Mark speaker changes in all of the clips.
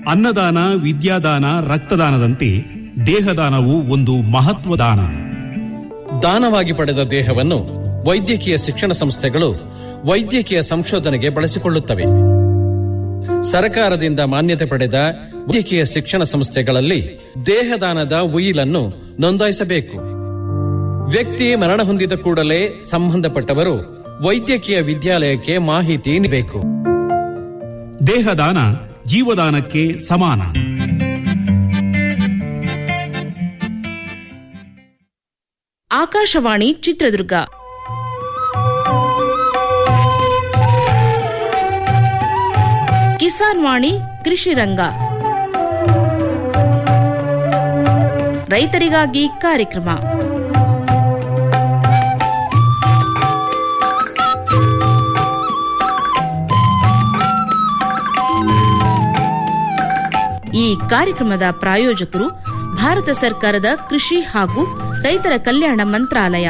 Speaker 1: ಅನ್ನದಾನ ವಿದ್ಯಾದಾನ ರಕ್ತದಾನದಂತೆ ದೇಹದಾನವು ಒಂದು ಮಹತ್ವ ದಾನ
Speaker 2: ದಾನವಾಗಿ ಪಡೆದ ದೇಹವನ್ನು ವೈದ್ಯಕೀಯ ಶಿಕ್ಷಣ ಸಂಸ್ಥೆಗಳು ವೈದ್ಯಕೀಯ ಸಂಶೋಧನೆಗೆ ಬಳಸಿಕೊಳ್ಳುತ್ತವೆ ಸರ್ಕಾರದಿಂದ ಮಾನ್ಯತೆ ಪಡೆದ ವೈದ್ಯಕೀಯ ಶಿಕ್ಷಣ ಸಂಸ್ಥೆಗಳಲ್ಲಿ ದೇಹದಾನದ ಉಯಿಲನ್ನು ನೋಂದಾಯಿಸಬೇಕು ವ್ಯಕ್ತಿ ಮರಣ ಹೊಂದಿದ ಕೂಡಲೇ ಸಂಬಂಧಪಟ್ಟವರು ವೈದ್ಯಕೀಯ ವಿದ್ಯಾಲಯಕ್ಕೆ ಮಾಹಿತಿ ನೀಡಬೇಕು
Speaker 1: ದೇಹದಾನ ಜೀವದಾನಕ್ಕೆ ಸಮಾನ
Speaker 3: ಆಕಾಶವಾಣಿ ಚಿತ್ರದುರ್ಗ ಕಿಸಾನ್ ವಾಣಿ ಕೃಷಿ ರಂಗ ರೈತರಿಗಾಗಿ ಕಾರ್ಯಕ್ರಮ ಈ ಕಾರ್ಯಕ್ರಮದ ಪ್ರಾಯೋಜಕರು ಭಾರತ ಸರ್ಕಾರದ ಕೃಷಿ ಹಾಗೂ ರೈತರ ಕಲ್ಯಾಣ ಮಂತ್ರಾಲಯ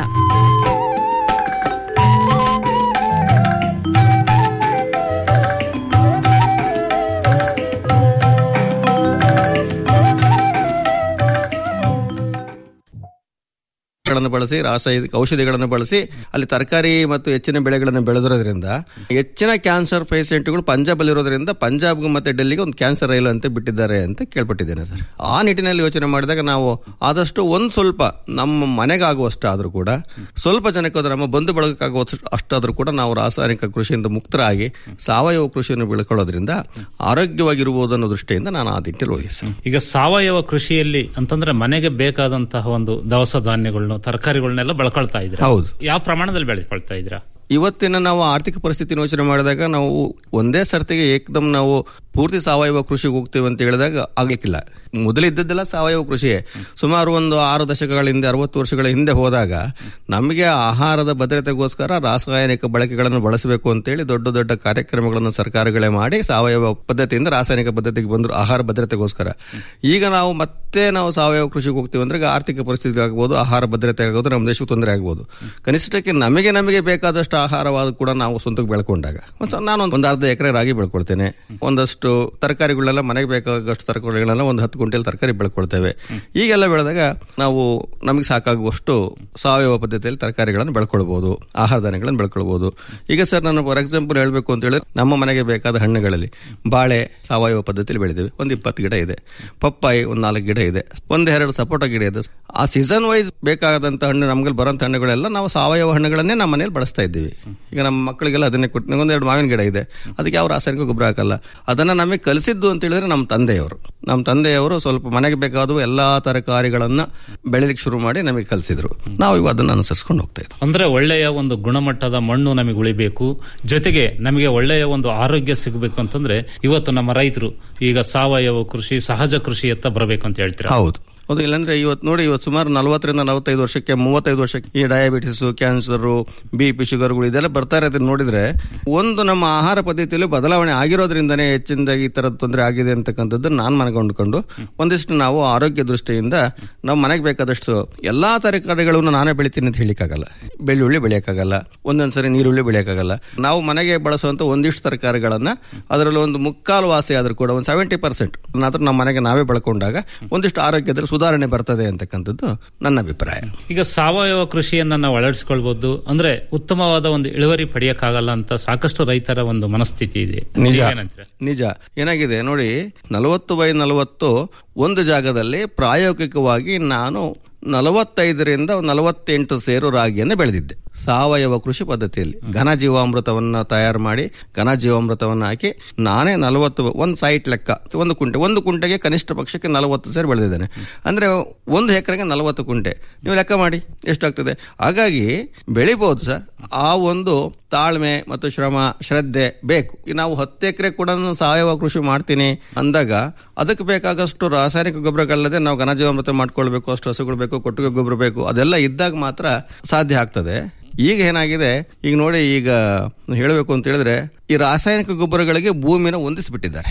Speaker 4: ಗಳನ್ನು ಬಳಸಿ ರಾಸಾಯನಿಕ ಔಷಧಿಗಳನ್ನು ಬಳಸಿ ಅಲ್ಲಿ ತರಕಾರಿ ಮತ್ತು ಹೆಚ್ಚಿನ ಬೆಳೆಗಳನ್ನು ಬೆಳೆದಿರೋದ್ರಿಂದ ಹೆಚ್ಚಿನ ಕ್ಯಾನ್ಸರ್ ಪೇಷಂಟ್ಗಳು ಪಂಜಾಬ್ ಅಲ್ಲಿರೋದ್ರಿಂದ ಪಂಜಾಬ್ ಮತ್ತೆ ಡೆಲ್ಲಿಗೆ ಒಂದು ಕ್ಯಾನ್ಸರ್ ರೈಲು ಅಂತ ಬಿಟ್ಟಿದ್ದಾರೆ ಅಂತ ಕೇಳ್ಪಟ್ಟಿದ್ದೇನೆ ಸರ್ ಆ ನಿಟ್ಟಿನಲ್ಲಿ ಯೋಚನೆ ಮಾಡಿದಾಗ ನಾವು ಆದಷ್ಟು ಒಂದು ಸ್ವಲ್ಪ ನಮ್ಮ ಮನೆಗಾಗುವಷ್ಟು ಆದರೂ ಕೂಡ ಸ್ವಲ್ಪ ಜನಕ್ಕೆ ಹೋದ್ರೆ ನಮ್ಮ ಬಂಧು ಬಳಗಕ್ಕಾಗುವಷ್ಟು ಅಷ್ಟಾದರೂ ಕೂಡ ನಾವು ರಾಸಾಯನಿಕ ಕೃಷಿಯಿಂದ ಮುಕ್ತರಾಗಿ ಸಾವಯವ ಕೃಷಿಯನ್ನು ಬೆಳ್ಕೊಳ್ಳೋದ್ರಿಂದ ಆರೋಗ್ಯವಾಗಿರುವುದು ಅನ್ನೋ ದೃಷ್ಟಿಯಿಂದ ನಾನು ಆ ನಿಟ್ಟಿನಲ್ಲಿ ಹೋಗಿ ಸರ್
Speaker 5: ಈಗ ಸಾವಯವ ಕೃಷಿಯಲ್ಲಿ ಅಂತಂದ್ರೆ ಮನೆಗೆ ಬೇಕಾದಂತಹ ಒಂದು ದವಸ ಧಾನ್ಯಗಳನ್ನು ತರಕಾರಿಗಳನ್ನೆಲ್ಲ ಬೆಳ್ಕೊಳ್ತಾ ಇದ್ರೆ
Speaker 4: ಹೌದು.
Speaker 5: ಯಾವ ಪ್ರಮಾಣದಲ್ಲಿ ಬೆಳ್ಕೊಳ್ತಾ ಇದ್ದೀರಾ
Speaker 4: ಇವತ್ತಿನ ನಾವು ಆರ್ಥಿಕ ಪರಿಸ್ಥಿತಿ ಯೋಚನೆ ಮಾಡಿದಾಗ ನಾವು ಒಂದೇ ಸರ್ತಿಗೆ ಏಕದಮ್ ನಾವು ಪೂರ್ತಿ ಸಾವಯವ ಕೃಷಿಗೆ ಹೋಗ್ತೇವೆ ಅಂತ ಹೇಳಿದಾಗ ಆಗ್ಲಿಕ್ಕಿಲ್ಲ ಮೊದಲಿದ್ದದ್ದೆಲ್ಲ ಸಾವಯವ ಕೃಷಿಯೇ ಸುಮಾರು ಒಂದು ಆರು ದಶಕಗಳ ಹಿಂದೆ ಅರವತ್ತು ವರ್ಷಗಳ ಹಿಂದೆ ಹೋದಾಗ ನಮಗೆ ಆಹಾರದ ಭದ್ರತೆಗೋಸ್ಕರ ರಾಸಾಯನಿಕ ಬಳಕೆಗಳನ್ನು ಬಳಸಬೇಕು ಅಂತೇಳಿ ದೊಡ್ಡ ದೊಡ್ಡ ಕಾರ್ಯಕ್ರಮಗಳನ್ನು ಸರ್ಕಾರಗಳೇ ಮಾಡಿ ಸಾವಯವ ಪದ್ಧತಿಯಿಂದ ರಾಸಾಯನಿಕ ಪದ್ಧತಿಗೆ ಬಂದರು ಆಹಾರ ಭದ್ರತೆಗೋಸ್ಕರ ಈಗ ನಾವು ಮತ್ತೆ ನಾವು ಸಾವಯವ ಕೃಷಿಗೆ ಹೋಗ್ತೀವಿ ಅಂದ್ರೆ ಈಗ ಆರ್ಥಿಕ ಪರಿಸ್ಥಿತಿ ಆಗ್ಬೋದು ಆಹಾರ ಭದ್ರತೆ ಆಗೋದು ನಮ್ಮ ದೇಶಕ್ಕೆ ತೊಂದರೆ ಆಗ್ಬೋದು ಕನಿಷ್ಠಕ್ಕೆ ನಮಗೆ ನಮಗೆ ಬೇಕಾದಷ್ಟು ಆಹಾರವಾದ ಕೂಡ ನಾವು ಸ್ವಂತಕ್ಕೆ ಬೆಳ್ಕೊಂಡಾಗ ಒಂದ್ ಸ್ವಲ್ಪ ನಾನು ಒಂದು ಅರ್ಧ ಎಕರೆ ರಾಗಿ ಬೆಳ್ಕೊಳ್ತೇನೆ ಒಂದಷ್ಟು ತರಕಾರಿಗಳನ್ನೆಲ್ಲ ಮನೆಗೆ ಬೇಕಾಗಷ್ಟು ತರಕಾರಿಗಳನ್ನೆಲ್ಲ ಒಂದು ಹತ್ತು ಕ್ವಿಂಟಲ್ ತರಕಾರಿ ಬೆಳ್ಕೊಳ್ತೇವೆ ಈಗೆಲ್ಲ ಬೆಳೆದಾಗ ನಾವು ನಮಗೆ ಸಾಕಾಗುವಷ್ಟು ಸಾವಯವ ಪದ್ಧತಿಯಲ್ಲಿ ತರಕಾರಿಗಳನ್ನು ಬೆಳ್ಕೊಳ್ಬಹುದು ಆಹಾರ ಧಾನ್ಯಗಳನ್ನು ಬೆಳ್ಕೊಳ್ಬಹುದು ಈಗ ಸರ್ ನಾನು ಫಾರ್ ಎಕ್ಸಾಂಪಲ್ ಹೇಳಬೇಕು ಅಂತ ಹೇಳಿದ್ರೆ ನಮ್ಮ ಮನೆಗೆ ಬೇಕಾದ ಹಣ್ಣುಗಳಲ್ಲಿ ಬಾಳೆ ಸಾವಯವ ಪದ್ಧತಿಯಲ್ಲಿ ಬೆಳೆದಿವೆ ಒಂದು ಇಪ್ಪತ್ತು ಗಿಡ ಇದೆ ಪಪ್ಪಾಯಿ ಒಂದು ನಾಲ್ಕು ಗಿಡ ಇದೆ ಒಂದೆರಡು ಸಪೋಟ ಗಿಡ ಇದೆ ಆ ಸೀಸನ್ ವೈಸ್ ಬೇಕಾದಂತ ಹಣ್ಣು ನಮ್ಗೆ ಬರೋಂಥ ಹಣ್ಣುಗಳೆಲ್ಲ ನಾವು ಸಾವಯವ ಹಣ್ಣುಗಳನ್ನೇ ನಮ್ಮ ಮನೇಲಿ ಬಳಸ್ತಾ ಇದ್ದೀವಿ ಈಗ ನಮ್ಮ ಮಕ್ಕಳಿಗೆಲ್ಲ ಅದನ್ನೇ ಕೊಟ್ಟು ಒಂದೆರಡು ಮಾವಿನ ಗಿಡ ಇದೆ ಅದಕ್ಕೆ ಯಾವ ರಾಸಾಯನಿಕ ಗೊಬ್ಬರ ಹಾಕಲ್ಲ ಅದನ್ನ ನಮಗೆ ಕಲಿಸಿದ್ದು ಅಂತ ಹೇಳಿದ್ರೆ ನಮ್ಮ ತಂದೆಯವರು ನಮ್ಮ ತಂದೆಯವರು ಸ್ವಲ್ಪ ಮನೆಗೆ ಬೇಕಾದ ಎಲ್ಲಾ ತರಕಾರಿಗಳನ್ನ ಬೆಳಿಲಿಕ್ಕೆ ಶುರು ಮಾಡಿ ನಮಗೆ ಕಲಿಸಿದ್ರು ನಾವು ಇವಾಗ ಅದನ್ನ ಅನುಸರಿಸ್ಕೊಂಡು ಹೋಗ್ತಾ ಇದ್ದೀವಿ
Speaker 5: ಅಂದ್ರೆ ಒಳ್ಳೆಯ ಒಂದು ಗುಣಮಟ್ಟದ ಮಣ್ಣು ನಮಗೆ ಉಳಿಬೇಕು ಜೊತೆಗೆ ನಮಗೆ ಒಳ್ಳೆಯ ಒಂದು ಆರೋಗ್ಯ ಸಿಗಬೇಕು ಅಂತಂದ್ರೆ ಇವತ್ತು ನಮ್ಮ ರೈತರು ಈಗ ಸಾವಯವ ಕೃಷಿ ಸಹಜ ಕೃಷಿ ಎತ್ತ ಬರಬೇಕು ಅಂತ ಹೇಳ್ತೀರಾ
Speaker 4: ಹೌದು ಹೌದು ಇಲ್ಲಾಂದ್ರೆ ಇವತ್ತು ನೋಡಿ ಇವತ್ತು ಸುಮಾರು ನಲವತ್ತರಿಂದ ನಲವತ್ತೈದು ವರ್ಷಕ್ಕೆ ಮೂವತ್ತೈದು ವರ್ಷಕ್ಕೆ ಈ ಡಯಾಬಿಟಿಸ್ ಕ್ಯಾನ್ಸರ್ ಬಿ ಪಿ ಶುಗರ್ಗಳು ಇದೆಲ್ಲ ಬರ್ತಾ ಇರೋದನ್ನ ನೋಡಿದ್ರೆ ಒಂದು ನಮ್ಮ ಆಹಾರ ಪದ್ಧತಿಯಲ್ಲಿ ಬದಲಾವಣೆ ಆಗಿರೋದ್ರಿಂದನೇ ಹೆಚ್ಚಿನದಾಗಿ ಈ ತರದ ತೊಂದರೆ ಆಗಿದೆ ಅಂತಕ್ಕಂಥದ್ದು ನಾನು ಮನಗೊಂಡುಕೊಂಡು ಒಂದಿಷ್ಟು ನಾವು ಆರೋಗ್ಯ ದೃಷ್ಟಿಯಿಂದ ನಾವು ಮನೆಗೆ ಬೇಕಾದಷ್ಟು ಎಲ್ಲಾ ತರಕಾರಿಗಳನ್ನು ನಾನೇ ಬೆಳಿತೀನಿ ಅಂತ ಹೇಳಿಕ್ಕಾಗಲ್ಲ ಬೆಳ್ಳುಳ್ಳಿ ಬೆಳೆಯಕ್ಕಾಗಲ್ಲ ಒಂದೊಂದ್ಸರಿ ನೀರುಳ್ಳಿ ಬೆಳೆಯಕ್ಕಾಗಲ್ಲ ನಾವು ಮನೆಗೆ ಬಳಸುವಂತ ಒಂದಿಷ್ಟು ತರಕಾರಿಗಳನ್ನ ಅದರಲ್ಲಿ ಒಂದು ಮುಕ್ಕಾಲು ವಾಸಿ ಆದ್ರೂ ಕೂಡ ಒಂದು ಸೆವೆಂಟಿ ಪರ್ಸೆಂಟ್ ಮಾತ್ರ ನಮ್ಮ ಮನೆಗೆ ನಾವೇ ಬೆಳ್ಕೊಂಡಾಗ ಒಂದಿಷ್ಟು ಆರೋಗ್ಯದಲ್ಲಿ ಸುಧಾರಣೆ ಬರ್ತದೆ ಅಂತಕ್ಕಂಥದ್ದು ನನ್ನ ಅಭಿಪ್ರಾಯ
Speaker 5: ಈಗ ಸಾವಯವ ಕೃಷಿಯನ್ನ ನಾವು ಅಳವಡಿಸಿಕೊಳ್ಬಹುದು ಅಂದ್ರೆ ಉತ್ತಮವಾದ ಒಂದು ಇಳುವರಿ ಪಡೆಯಕ್ಕಾಗಲ್ಲ ಅಂತ ಸಾಕಷ್ಟು ರೈತರ ಒಂದು ಮನಸ್ಥಿತಿ ಇದೆ
Speaker 4: ನಿಜ
Speaker 5: ನೀವೇನಂತೀರಾ?
Speaker 4: ನಿಜ ಏನಾಗಿದೆ ನೋಡಿ ನಲವತ್ತು ಬೈ ನಲವತ್ತು ಒಂದು ಜಾಗದಲ್ಲಿ ಪ್ರಾಯೋಗಿಕವಾಗಿ ನಾನು ನಲವತ್ತೈದರಿಂದ ನಲವತ್ತೆಂಟು ಸೇರು ರಾಗಿಯನ್ನು ಬೆಳೆದಿದ್ದೆ ಸಾವಯವ ಕೃಷಿ ಪದ್ಧತಿಯಲ್ಲಿ ಘನ ಜೀವಾಮೃತವನ್ನ ತಯಾರು ಮಾಡಿ ಘನ ಜೀವಾಮೃತವನ್ನ ಹಾಕಿ ನಾನೇ ನಲವತ್ತು ಒಂದು ಸೈಟ್ ಲೆಕ್ಕ ಒಂದು ಕುಂಟೆ ಒಂದು ಕುಂಟೆಗೆ ಕನಿಷ್ಠ ಪಕ್ಷಕ್ಕೆ ನಲವತ್ತು ಸೇರು ಬೆಳೆದಿದ್ದೇನೆ ಅಂದ್ರೆ ಒಂದು ಎಕರೆಗೆ ನಲವತ್ತು ಕುಂಟೆ ನೀವು ಲೆಕ್ಕ ಮಾಡಿ ಎಷ್ಟಾಗ್ತದೆ ಹಾಗಾಗಿ ಬೆಳಿಬಹುದು ಸರ್ ಆ ಒಂದು ತಾಳ್ಮೆ ಮತ್ತು ಶ್ರಮ ಶ್ರದ್ಧೆ ಬೇಕು ಈಗ ನಾವು ಹತ್ತು ಎಕರೆ ಕೂಡ ನಾನು ಸಾವಯವ ಕೃಷಿ ಮಾಡ್ತೀನಿ ಅಂದಾಗ ಅದಕ್ಕೆ ಬೇಕಾಗಷ್ಟು ರಾಸಾಯನಿಕ ಗೊಬ್ಬರಗಳಲ್ಲದೆ ನಾವು ಘನಜೀವಾಮೃತ ಮಾಡ್ಕೊಳ್ಬೇಕು ಅಷ್ಟು ಹಸುಗಳು ಬೇಕು ಕೊಟ್ಟಿಗೆ ಗೊಬ್ಬರ ಬೇಕು ಅದೆಲ್ಲ ಇದ್ದಾಗ ಮಾತ್ರ ಸಾಧ್ಯ ಆಗ್ತದೆ ಈಗ ಏನಾಗಿದೆ ಈಗ ನೋಡಿ ಈಗ ಹೇಳಬೇಕು ಅಂತ ಹೇಳಿದ್ರೆ ಈ ರಾಸಾಯನಿಕ ಗೊಬ್ಬರಗಳಿಗೆ ಭೂಮಿನ ಹೊಂದಿಸಿಬಿಟ್ಟಿದ್ದಾರೆ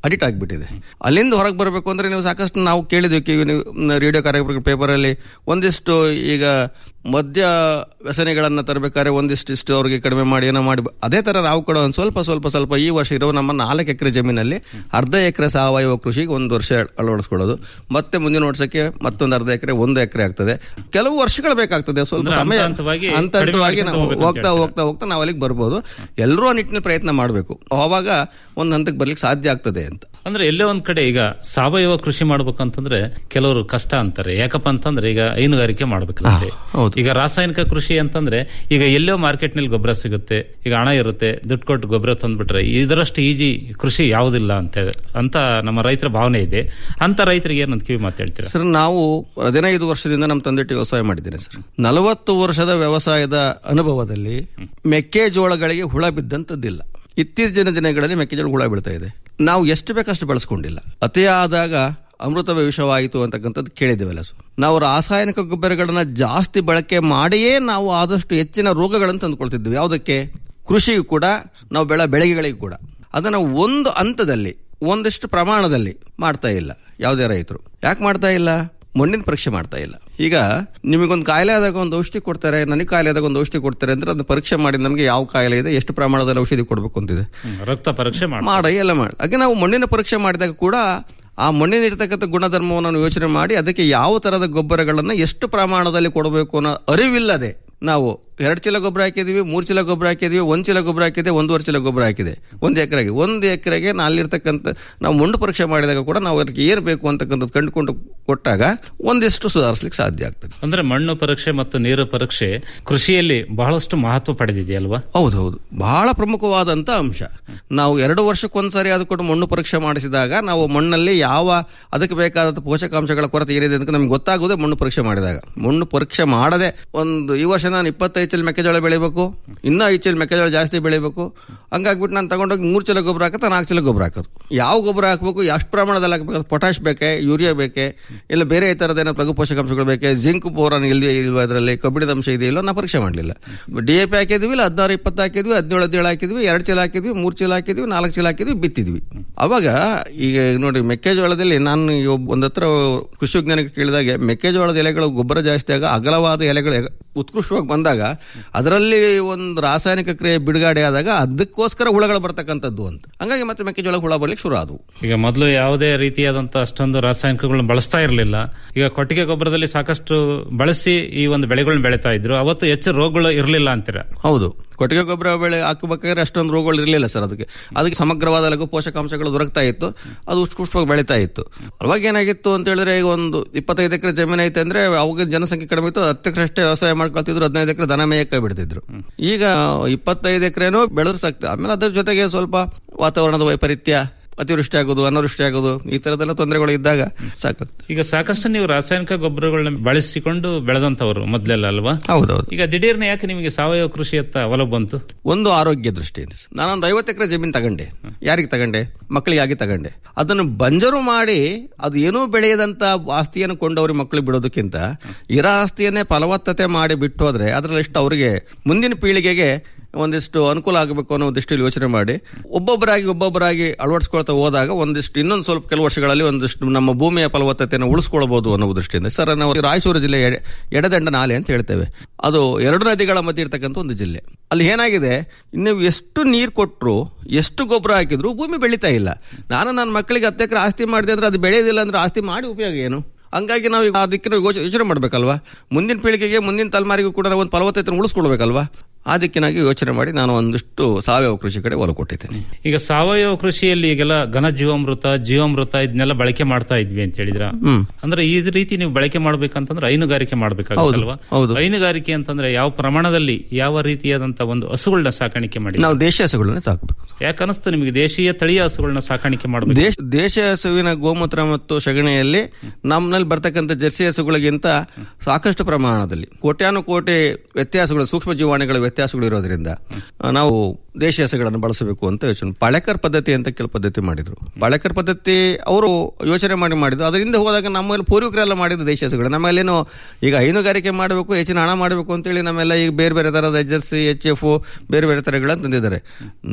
Speaker 4: ಅಡಿಟ್ ಆಗಿಬಿಟ್ಟಿದೆ ಅಲ್ಲಿಂದ ಹೊರಗೆ ಬರಬೇಕು ಅಂದ್ರೆ ನೀವು ಸಾಕಷ್ಟು ನಾವು ಕೇಳಿದ್ವಿ ಕೆ- ನೀವು ರೇಡಿಯೋ ಕಾರ್ಯಕ್ರಮ ಪೇಪರಲ್ಲಿ ಒಂದಿಷ್ಟು ಈಗ ಮದ್ಯ ವ್ಯಸನಿಗಳನ್ನ ತರಬೇಕಾದ್ರೆ ಒಂದಿಷ್ಟು ಇಷ್ಟು ಅವ್ರಿಗೆ ಕಡಿಮೆ ಮಾಡಿ ಏನೋ ಮಾಡಿ ಅದೇ ತರ ನಾವು ಕೂಡ ಒಂದು ಸ್ವಲ್ಪ ಸ್ವಲ್ಪ ಸ್ವಲ್ಪ ಈ ವರ್ಷ ಇರೋ ನಮ್ಮ ನಾಲ್ಕು ಎಕರೆ ಜಮೀನಲ್ಲಿ ಅರ್ಧ ಎಕರೆ ಸಾವಯವ ಕೃಷಿಗೆ ಒಂದು ವರ್ಷ ಅಳವಡಿಸ್ಕೊಳ್ಳೋದು ಮತ್ತೆ ಮುಂದಿನ ವರ್ಷಕ್ಕೆ ಮತ್ತೊಂದು ಅರ್ಧ ಎಕರೆ ಒಂದು ಎಕರೆ ಆಗ್ತದೆ ಕೆಲವು ವರ್ಷಗಳು ಬೇಕಾಗ್ತದೆ ಸ್ವಲ್ಪ
Speaker 5: ಅಂದ್ರೆ
Speaker 4: ಸಮಯ
Speaker 5: ಹಂತ ಹಂತವಾಗಿ
Speaker 4: ಹಂತ
Speaker 5: ಕಡಿಮೆ
Speaker 4: ಹಂತವಾಗಿ
Speaker 5: ಮಾಡ್ಕೊಂತ
Speaker 4: ನಾವು
Speaker 5: ಹೋಗ್ಬೇಕು ಅಂತ
Speaker 4: ಹೋಗ್ತಾ ಹೋಗ್ತಾ ಹೋಗ್ತಾ ನಾವು ಅಲ್ಲಿಗೆ ಬರ್ಬೋದು ಎಲ್ಲರೂ ಆ ನಿಟ್ಟಿನಲ್ಲಿ ಪ್ರಯತ್ನ ಮಾಡಬೇಕು ಅವಾಗ ಒಂದು ಹಂತಕ್ಕೆ ಬರ್ಲಿಕ್ಕೆ ಸಾಧ್ಯ ಆಗ್ತದೆ ಅಂತ
Speaker 5: ಅಂದ್ರೆ ಎಲ್ಲೇ ಒಂದ್ ಕಡೆ ಈಗ ಸಾವಯವ ಕೃಷಿ ಮಾಡ್ಬೇಕಂತಂದ್ರೆ ಕೆಲವರು ಕಷ್ಟ ಅಂತಾರೆ ಯಾಕಪ್ಪ ಅಂತಂದ್ರೆ ಈಗ ಹೈನುಗಾರಿಕೆ ಮಾಡ್ಬೇಕಂತೆ
Speaker 4: ಹೌದು.
Speaker 5: ಈಗ ರಾಸಾಯನಿಕ ಕೃಷಿ ಅಂತಂದ್ರೆ ಈಗ ಎಲ್ಲೋ ಮಾರ್ಕೆಟ್ ನಲ್ಲಿ ಗೊಬ್ಬರ ಸಿಗುತ್ತೆ ಈಗ ಹಣ ಇರುತ್ತೆ ದುಡ್ಡು ಕೊಟ್ಟು ಗೊಬ್ಬರ ತಂದ್ಬಿಟ್ರೆ ಇದರಷ್ಟು ಈಜಿ ಕೃಷಿ ಯಾವುದಿಲ್ಲ ಅಂತ ಅಂತ ನಮ್ಮ ರೈತರ ಭಾವನೆ ಇದೆ ಅಂತ ರೈತರಿಗೆ ಏನಂತ ಕಿವಿ ಮಾತು ಹೇಳ್ತೀರಾ
Speaker 4: ಸರ್ ನಾವು ಹದಿನೈದು ವರ್ಷದಿಂದ ನಮ್ಮ ತಂದೆಟ್ಟು ವ್ಯವಸಾಯ ಮಾಡಿದ್ದೇನೆ ಸರ್ ನಲವತ್ತು ವರ್ಷದ ವ್ಯವಸಾಯದ ಅನುಭವದಲ್ಲಿ ಮೆಕ್ಕೆಜೋಳಗಳಿಗೆ ಹುಳ ಬಿದ್ದಂತದ್ದಿಲ್ಲ ಇತ್ತೀಚಿನ ದಿನಗಳಲ್ಲಿ ಮೆಕ್ಕೆಜೋಳ ಹುಳ ಬೀಳ್ತಾ ಇದೆ ನಾವು ಎಷ್ಟು ಬೇಕಷ್ಟು ಬಳಸ್ಕೊಂಡಿಲ್ಲ ಅತಿಯಾದಾಗ ಅಮೃತವೇ ವಿಷವಾಯಿತು ಅಂತಕ್ಕಂಥದ್ದು ಕೇಳಿದ್ದೇವಲ್ಲ ಸರ್ ನಾವು ರಾಸಾಯನಿಕ ಗೊಬ್ಬರಗಳನ್ನ ಜಾಸ್ತಿ ಬಳಕೆ ಮಾಡಿಯೇ ನಾವು ಆದಷ್ಟು ಹೆಚ್ಚಿನ ರೋಗಗಳನ್ನು ತಂದುಕೊಳ್ತಿದ್ವಿ ಯಾವುದಕ್ಕೆ ಕೃಷಿಗೂ ಕೂಡ ನಾವು ಬೆಳೆ ಬೆಳೆಗಳಿಗೂ ಕೂಡ ಅದನ್ನು ಒಂದು ಹಂತದಲ್ಲಿ ಒಂದಿಷ್ಟು ಪ್ರಮಾಣದಲ್ಲಿ ಮಾಡ್ತಾ ಇಲ್ಲ ಯಾವುದೇ ರೈತರು ಯಾಕೆ ಮಾಡ್ತಾ ಇಲ್ಲ ಮಣ್ಣಿನ ಪರೀಕ್ಷೆ ಮಾಡ್ತಾ ಇಲ್ಲ ಈಗ ನಿಮಗೊಂದು ಕಾಯಿಲೆ ಆದಾಗ ಒಂದು ಔಷಧಿ ಕೊಡ್ತಾರೆ ನನಗೆ ಕಾಯಿಲೆ ಆದಾಗ ಒಂದು ಔಷಧಿ ಕೊಡ್ತಾರೆ ಅಂದ್ರೆ ಅದನ್ನ ಪರೀಕ್ಷೆ ಮಾಡಿ ನಮಗೆ ಯಾವ ಕಾಯಿಲೆ ಇದೆ ಎಷ್ಟು ಪ್ರಮಾಣದಲ್ಲಿ ಔಷಧಿ ಕೊಡಬೇಕು ಅಂತಿದೆ
Speaker 5: ಹ್ಮ್, ರಕ್ತ ಪರೀಕ್ಷೆ ಮಾಡಿ
Speaker 4: ಮಾಡ ಎಲ್ಲ ಮಾಡಿ ಹಾಗೆ ನಾವು ಮಣ್ಣಿನ ಪರೀಕ್ಷೆ ಮಾಡಿದಾಗ ಕೂಡ ಆ ಮಣ್ಣಿನ ಇರ್ತಕ್ಕಂಥ ಗುಣಧರ್ಮವನ್ನು ನಾವು ಯೋಚನೆ ಮಾಡಿ ಅದಕ್ಕೆ ಯಾವ ತರಹದ ಗೊಬ್ಬರಗಳನ್ನು ಎಷ್ಟು ಪ್ರಮಾಣದಲ್ಲಿ ಕೊಡಬೇಕು ಅನ್ನೋ ಅರಿವಿಲ್ಲದೆ ನಾವು ಎರಡು ಚೀಲ ಗೊಬ್ಬರ ಹಾಕಿದೀವಿ ಮೂರು ಚೀಲ ಗೊಬ್ಬರ ಹಾಕಿದೀವಿ ಒಂದು ಚೀಲ ಗೊಬ್ಬರ ಹಾಕಿದೆ ಒಂದೂವರೆ ಚೀಲ ಗೊಬ್ಬರ ಹಾಕಿದೆ ಒಂದು ಎಕರೆಗೆ ಒಂದು ಎಕರೆಗೆ ನಾ ಅಲ್ಲಿರ್ತಕ್ಕಂಥ ನಾವು ಮಣ್ಣು ಪರೀಕ್ಷೆ ಮಾಡಿದಾಗ ಕೂಡ ನಾವು ಅದಕ್ಕೆ ಏನು ಬೇಕು ಅಂತಕ್ಕಂಥದ್ದು ಕಂಡುಕೊಂಡು ಕೊಟ್ಟಾಗ ಒಂದಿಷ್ಟು ಸುಧಾರಿಸ್ಲಿಕ್ಕೆ ಸಾಧ್ಯ ಆಗ್ತದೆ
Speaker 5: ಅಂದ್ರೆ ಮಣ್ಣು ಪರೀಕ್ಷೆ ಮತ್ತು ನೀರು ಪರೀಕ್ಷೆ ಕೃಷಿಯಲ್ಲಿ ಬಹಳಷ್ಟು ಮಹತ್ವ ಪಡೆದಿದೆಯಲ್ವಾ
Speaker 4: ಹೌದೌದು ಬಹಳ ಪ್ರಮುಖವಾದಂತ ಅಂಶ ನಾವು ಎರಡು ವರ್ಷಕ್ಕೊಂದ್ಸರಿ ಅದು ಕೂಡ ಮಣ್ಣು ಪರೀಕ್ಷೆ ಮಾಡಿಸಿದಾಗ ನಾವು ಮಣ್ಣಲ್ಲಿ ಯಾವ ಅದಕ್ಕೆ ಬೇಕಾದ ಪೋಷಕಾಂಶಗಳ ಕೊರತೆ ಏನಿದೆ ಅಂತ ನಮ್ಗೆ ಗೊತ್ತಾಗೋದೇ ಮಣ್ಣು ಪರೀಕ್ಷೆ ಮಾಡಿದಾಗ ಮಣ್ಣು ಪರೀಕ್ಷೆ ಮಾಡದೆ ಒಂದು ಈ ವರ್ಷ ನಾನು ಇಪ್ಪತ್ತೈದು ಚೀಲ ಮೆಕ್ಕೆಜೋಳ ಬೆಳಿಬೇಕು ಇನ್ನೂ ಐದು ಚೀಲ ಮೆಕ್ಕೆಜೋಳ ಜಾಸ್ತಿ ಬೆಳಿಬೇಕು ಹಂಗಾಗ್ಬಿಟ್ಟು ನಾನು ತಗೊಂಡೋಗಿ ಮೂರು ಚೀಲ ಗೊಬ್ಬರ ಹಾಕತ್ತ ನಾಲ್ಕು ಚೀಲ ಗೊಬ್ಬರ ಹಾಕೋದು ಯಾವ ಗೊಬ್ಬರ ಹಾಕಬೇಕು ಎಷ್ಟು ಪ್ರಮಾಣದಲ್ಲಿ ಹಾಕಬೇಕು ಪೊಟ್ಯಾಶ್ ಬೇಕೆ ಯೂರಿಯಾ ಬೇಕೆ ಇಲ್ಲ ಬೇರೆ ಈ ಥರದ ಏನೋ ಲಘು ಪೋಷಕಾಂಶಗಳು ಬೇಕೆ ಜಿಂಕ್ ಬೋರಾನ್ ಇಲ್ಲಿ ಇಲ್ವಾ ಅದರಲ್ಲಿ ಕಬ್ಬಿಣದ ಅಂಶ ಇದೆ ಇಲ್ಲೋ ನಾ ಪರೀಕ್ಷೆ ಮಾಡಲಿಲ್ಲ ಡಿ ಎ ಪಿ ಹಾಕಿದ್ವಿ ಇಲ್ಲ ಹದಿನಾರು ಇಪ್ಪತ್ತು ಹಾಕಿದ್ವಿ ಹದಿನೇಳು ಹದಿನೇಳು ಹಾಕಿದ್ವಿ ಎರಡು ಚೀಲ ಹಾಕಿದ್ವಿ ಮೂರು ಚೀಲ ಹಾಕಿದ್ವಿ ನಾಲ್ಕು ಚೀಲ ಹಾಕಿದ್ವಿ ಬಿತ್ತಿದ್ವಿ ಅವಾಗ ಈಗ ನೋಡಿ ಮೆಕ್ಕೆಜೋಳದಲ್ಲಿ ನಾನು ಈ ಒಬ್ಬ- ಒಂದ್ ಹತ್ರ ಕೃಷಿ ವಿಜ್ಞಾನಿಗೆ ಕೇಳಿದಾಗೆ ಮೆಕ್ಕೆಜೋಳದ ಎಲೆಗಳು ಗೊಬ್ಬರ ಜಾಸ್ತಿ ಆಗ ಅಗಲವಾದ ಎಲೆಗಳು ಎಗ- ಉತ್ಕೃಷ್ಟವಾಗಿ ಬಂದಾಗ ಅದರಲ್ಲಿ ಒಂದು ರಾಸಾಯನಿಕ ಕ್ರಿಯೆ ಬಿಡುಗಡೆ ಆದಾಗ ಅದಕ್ಕೋಸ್ಕರ ಹುಳಗಳು ಬರ್ತಕ್ಕಂಥದ್ದು ಅಂತ ಹಂಗಾಗಿ ಮತ್ತೆ ಮೆಕ್ಕೆಜೋಳ ಹುಳ ಬರ್ಲಿಕ್ಕೆ ಶುರು ಆದವು
Speaker 5: ಈಗ ಮೊದಲು ಯಾವುದೇ ರೀತಿಯಾದಂತ ಅಷ್ಟೊಂದು ರಾಸಾಯನಿಕಗಳನ್ನ ಬಳಸ್ತಾ ಇರಲಿಲ್ಲ ಈಗ ಕೊಟ್ಟಿಗೆ ಗೊಬ್ಬರದಲ್ಲಿ ಸಾಕಷ್ಟು ಬಳಸಿ ಈ ಒಂದು ಬೆಳೆಗಳನ್ನ ಬೆಳೀತಾ ಇದ್ರು ಅವತ್ತು ಹೆಚ್ಚು ರೋಗಗಳು ಇರಲಿಲ್ಲ ಅಂತೀರಾ
Speaker 4: ಹೌದು ಕೊಟ್ಟಿಗೆ ಗೊಬ್ಬರ ಬೆಳೆ ಹಾಕಬೇಕಾದ್ರೆ ಅಷ್ಟೊಂದು ರೋಗಗಳು ಇರಲಿಲ್ಲ ಸರ್ ಅದಕ್ಕೆ ಅದಕ್ಕೆ ಸಮಗ್ರವಾದ ಲಘು ಪೋಷಕಾಂಶಗಳು ದೊರಕ್ತಾ ಇತ್ತು ಅದು ಉತ್ಕೃಷ್ಟವಾಗಿ ಬೆಳೀತಾ ಇತ್ತು ಅವಾಗ ಏನಾಗಿತ್ತು ಅಂತ ಹೇಳಿದ್ರೆ ಈಗ ಒಂದು ಇಪ್ಪತ್ತೈದು ಎಕರೆ ಜಮೀನು ಐತೆ ಅಂದ್ರೆ ಅವಾಗ ಜನಸಂಖ್ಯೆ ಕಡಿಮೆ ಇತ್ತು ಹತ್ತು ಎಕರೆ ಅಷ್ಟೇ ವ್ಯವಸಾಯ ಮಾಡ್ಕೊಳ್ತಿದ್ರು ಹದಿನೈದು ಎಕರೆ ದನ ಮೇಯಕ್ಕೆ ಬಿಡ್ತಿದ್ರು ಈಗ ಇಪ್ಪತ್ತೈದು ಎಕರೆನೂ ಬೆಳೆದ್ರು ಸಾಕ್ತದೆ ಆಮೇಲೆ ಅದ್ರ ಜೊತೆಗೆ ಸ್ವಲ್ಪ ವಾತಾವರಣದ ವೈಪರೀತ್ಯ ಅತಿವೃಷ್ಟಿ ಆಗೋದು ಅನಾವೃಷ್ಟಿ ಆಗೋದು ಈ ತರದೆಲ್ಲ ತೊಂದರೆಗಳು ಇದ್ದಾಗ ಸಾಕಾಗ್ತದೆ
Speaker 5: ಈಗ ಸಾಕಷ್ಟು ನೀವು ರಾಸಾಯನಿಕ ಗೊಬ್ಬರಗಳನ್ನ ಬಳಸಿಕೊಂಡು ಬೆಳೆದಂತವರು ಮೊದಲೆಲ್ಲ ಅಲ್ವಾ
Speaker 4: ಹೌದೌದು
Speaker 5: ಈಗ ದಿಢೀರ್ನ ಯಾಕೆ ನಿಮಗೆ ಸಾವಯವ ಕೃಷಿಯತ್ತ ಒಲವು ಬಂತು
Speaker 4: ಒಂದು ಆರೋಗ್ಯ ದೃಷ್ಟಿಯಿಂದ ಸರ್. ನಾನೊಂದು ಐವತ್ತು ಎಕರೆ ಜಮೀನು ತಗೊಂಡೆ ಯಾರಿಗೆ ತಗೊಂಡೆ ಮಕ್ಕಳಿಗಾಗಿ ತಗೊಂಡೆ ಅದನ್ನು ಬಂಜರು ಮಾಡಿ ಅದು ಏನೂ ಬೆಳೆಯದಂತ ಆಸ್ತಿಯನ್ನು ಕೊಂಡವ್ರಿಗೆ ಮಕ್ಕಳಿಗೆ ಬಿಡೋದಕ್ಕಿಂತ ಇರೋ ಆಸ್ತಿಯನ್ನೇ ಫಲವತ್ತತೆ ಮಾಡಿ ಬಿಟ್ಟು ಹೋದ್ರೆ ಅದರಲ್ಲಿಷ್ಟು ಅವರಿಗೆ ಮುಂದಿನ ಪೀಳಿಗೆಗೆ ಒಂದಿಷ್ಟು ಅನುಕೂಲ ಆಗಬೇಕು ಅನ್ನೋ ಒಂದಿಷ್ಟು ಯೋಚನೆ ಮಾಡಿ ಒಬ್ಬೊಬ್ಬರಾಗಿ ಒಬ್ಬೊಬ್ಬರಾಗಿ ಅಳವಡಿಸ್ಕೊಳ್ತಾ ಹೋದಾಗ ಒಂದಿಷ್ಟು ಇನ್ನೊಂದು ಸ್ವಲ್ಪ ಕೆಲವು ವರ್ಷಗಳಲ್ಲಿ ಒಂದಿಷ್ಟು ನಮ್ಮ ಭೂಮಿಯ ಫಲವತ್ತತೆಯನ್ನು ಉಳಿಸ್ಕೊಳ್ಬಹುದು ಅನ್ನೋ ದೃಷ್ಟಿಯಿಂದ ಸರ್ ನಾವು ರಾಯಚೂರು ಜಿಲ್ಲೆ ಎಡೆ ಎಡದಂಡ ನಾಲೆ ಅಂತ ಹೇಳ್ತೇವೆ ಅದು ಎರಡು ನದಿಗಳ ಮಧ್ಯೆ ಇರ್ತಕ್ಕಂಥ ಒಂದು ಜಿಲ್ಲೆ ಅಲ್ಲಿ ಏನಾಗಿದೆ ನೀವು ಎಷ್ಟು ನೀರು ಕೊಟ್ಟರು ಎಷ್ಟು ಗೊಬ್ಬರ ಹಾಕಿದ್ರು ಭೂಮಿ ಬೆಳೀತಾ ಇಲ್ಲ ನಾನು ನನ್ನ ಮಕ್ಕಳಿಗೆ ಹತ್ತು ಎಕರೆ ಆಸ್ತಿ ಮಾಡಿದೆ ಅಂದ್ರೆ ಅದು ಬೆಳೆಯೋದಿಲ್ಲ ಅಂದ್ರೆ ಆಸ್ತಿ ಮಾಡಿ ಉಪಯೋಗ ಏನು ಹಂಗಾಗಿ ನಾವು ಈಗ ಅದಕ್ಕೆ ನಾವು ಯೋಚ- ಯೋಚನೆ ಮಾಡ್ಬೇಕಲ್ವಾ ಮುಂದಿನ ಪೀಳಿಗೆಗೆ ಮುಂದಿನ ತಲೆಮಾರಿಗೂ ಕೂಡ ನಾವು ಒಂದು ಫಲವತ್ತತೆಯನ್ನು ಉಳಿಸ್ಕೊಳ್ಬೇಕಲ್ವಾ ಆ ದಿಕ್ಕಿನಾಗಿ ಯೋಚನೆ ಮಾಡಿ ನಾನು ಒಂದಿಷ್ಟು ಸಾವಯವ ಕೃಷಿ ಕಡೆ ಒಲ ಕೊಟ್ಟಿದ್ದೇನೆ
Speaker 5: ಈಗ ಸಾವಯವ ಕೃಷಿಯಲ್ಲಿ ಈಗೆಲ್ಲ ಘನ ಜೀವಾಮೃತ ಜೀವಾಮೃತ ಇದನ್ನೆಲ್ಲ ಬಳಕೆ ಮಾಡ್ತಾ ಇದ್ವಿ ಅಂತ ಹೇಳಿದ್ರ ಅಂದ್ರೆ ಈ ರೀತಿ ನೀವು ಬಳಕೆ ಮಾಡ್ಬೇಕಂತಂದ್ರೆ ಹೈನುಗಾರಿಕೆ ಮಾಡ್ಬೇಕಾಗಲ್ವಾ
Speaker 4: ಹೌದು.
Speaker 5: ಹೈನುಗಾರಿಕೆ ಅಂತಂದ್ರೆ ಯಾವ ಪ್ರಮಾಣದಲ್ಲಿ ಯಾವ ರೀತಿಯಾದಂತ ಒಂದು ಹಸುಗಳನ್ನ ಸಾಕಾಣಿಕೆ ಮಾಡಿ
Speaker 4: ನಾವು ದೇಶೀಯ ಹಸುಗಳನ್ನ ಸಾಕಬೇಕು
Speaker 5: ಯಾಕೆ ಅನಿಸ್ತು ನಿಮಗೆ ದೇಶೀಯ ತಳಿಯ ಹಸುಗಳನ್ನ ಸಾಕಾಣಿಕೆ ಮಾಡಬೇಕು
Speaker 4: ದೇಶ ದೇಶ ಹಸುವಿನ ಗೋಮೂತ್ರ ಮತ್ತು ಸಗಣಿಯಲ್ಲಿ ನಮ್ಮಲ್ಲಿ ಬರ್ತಕ್ಕಂಥ ಜರ್ಸಿ ಹಸುಗಳಿಗಿಂತ ಸಾಕಷ್ಟು ಪ್ರಮಾಣದಲ್ಲಿ ಕೋಟ್ಯಾನು ಕೋಟಿ ವ್ಯತ್ಯಾಸಗಳು ಸೂಕ್ಷ್ಮ ಜೀವಾಣುಗಳ ವ್ಯತ್ಯಾಸಗಳು ಇರೋದ್ರಿಂದ ಆ, ನಾವು ದೇಶಿ ಹಸುಗಳನ್ನು ಬಳಸಬೇಕು ಅಂತ ಯೋಚನೆ ಪಾಳೆಕರ್ ಪದ್ಧತಿ ಅಂತ ಕೆಲ ಪದ್ಧತಿ ಮಾಡಿದ್ರು ಪಾಳೆಕರ್ ಪದ್ಧತಿ ಅವರು ಯೋಚನೆ ಮಾಡಿ ಮಾಡಿದ್ರು ಅದರಿಂದ ಹೋದಾಗ ನಮ್ಮಲ್ಲಿ ಪೂರ್ವಿಕರೆಲ್ಲ ಮಾಡಿದ್ರು ದೇಶಿ ಹಸುಗಳು ನಮ್ಮಲ್ಲೇನು ಈಗ ಹೈನುಗಾರಿಕೆ ಮಾಡಬೇಕು ಹೆಚ್ಚಿನ ಹಣ ಮಾಡಬೇಕು ಅಂತೇಳಿ ನಮ್ಮೆಲ್ಲ ಈಗ ಬೇರೆ ಬೇರೆ ತರದ ಜರ್ಸಿ ಎಚ್ ಎಫ್ ಬೇರೆ ಬೇರೆ ತರಗಳನ್ನು ತಂದಿದ್ದಾರೆ ನಮ್ಮ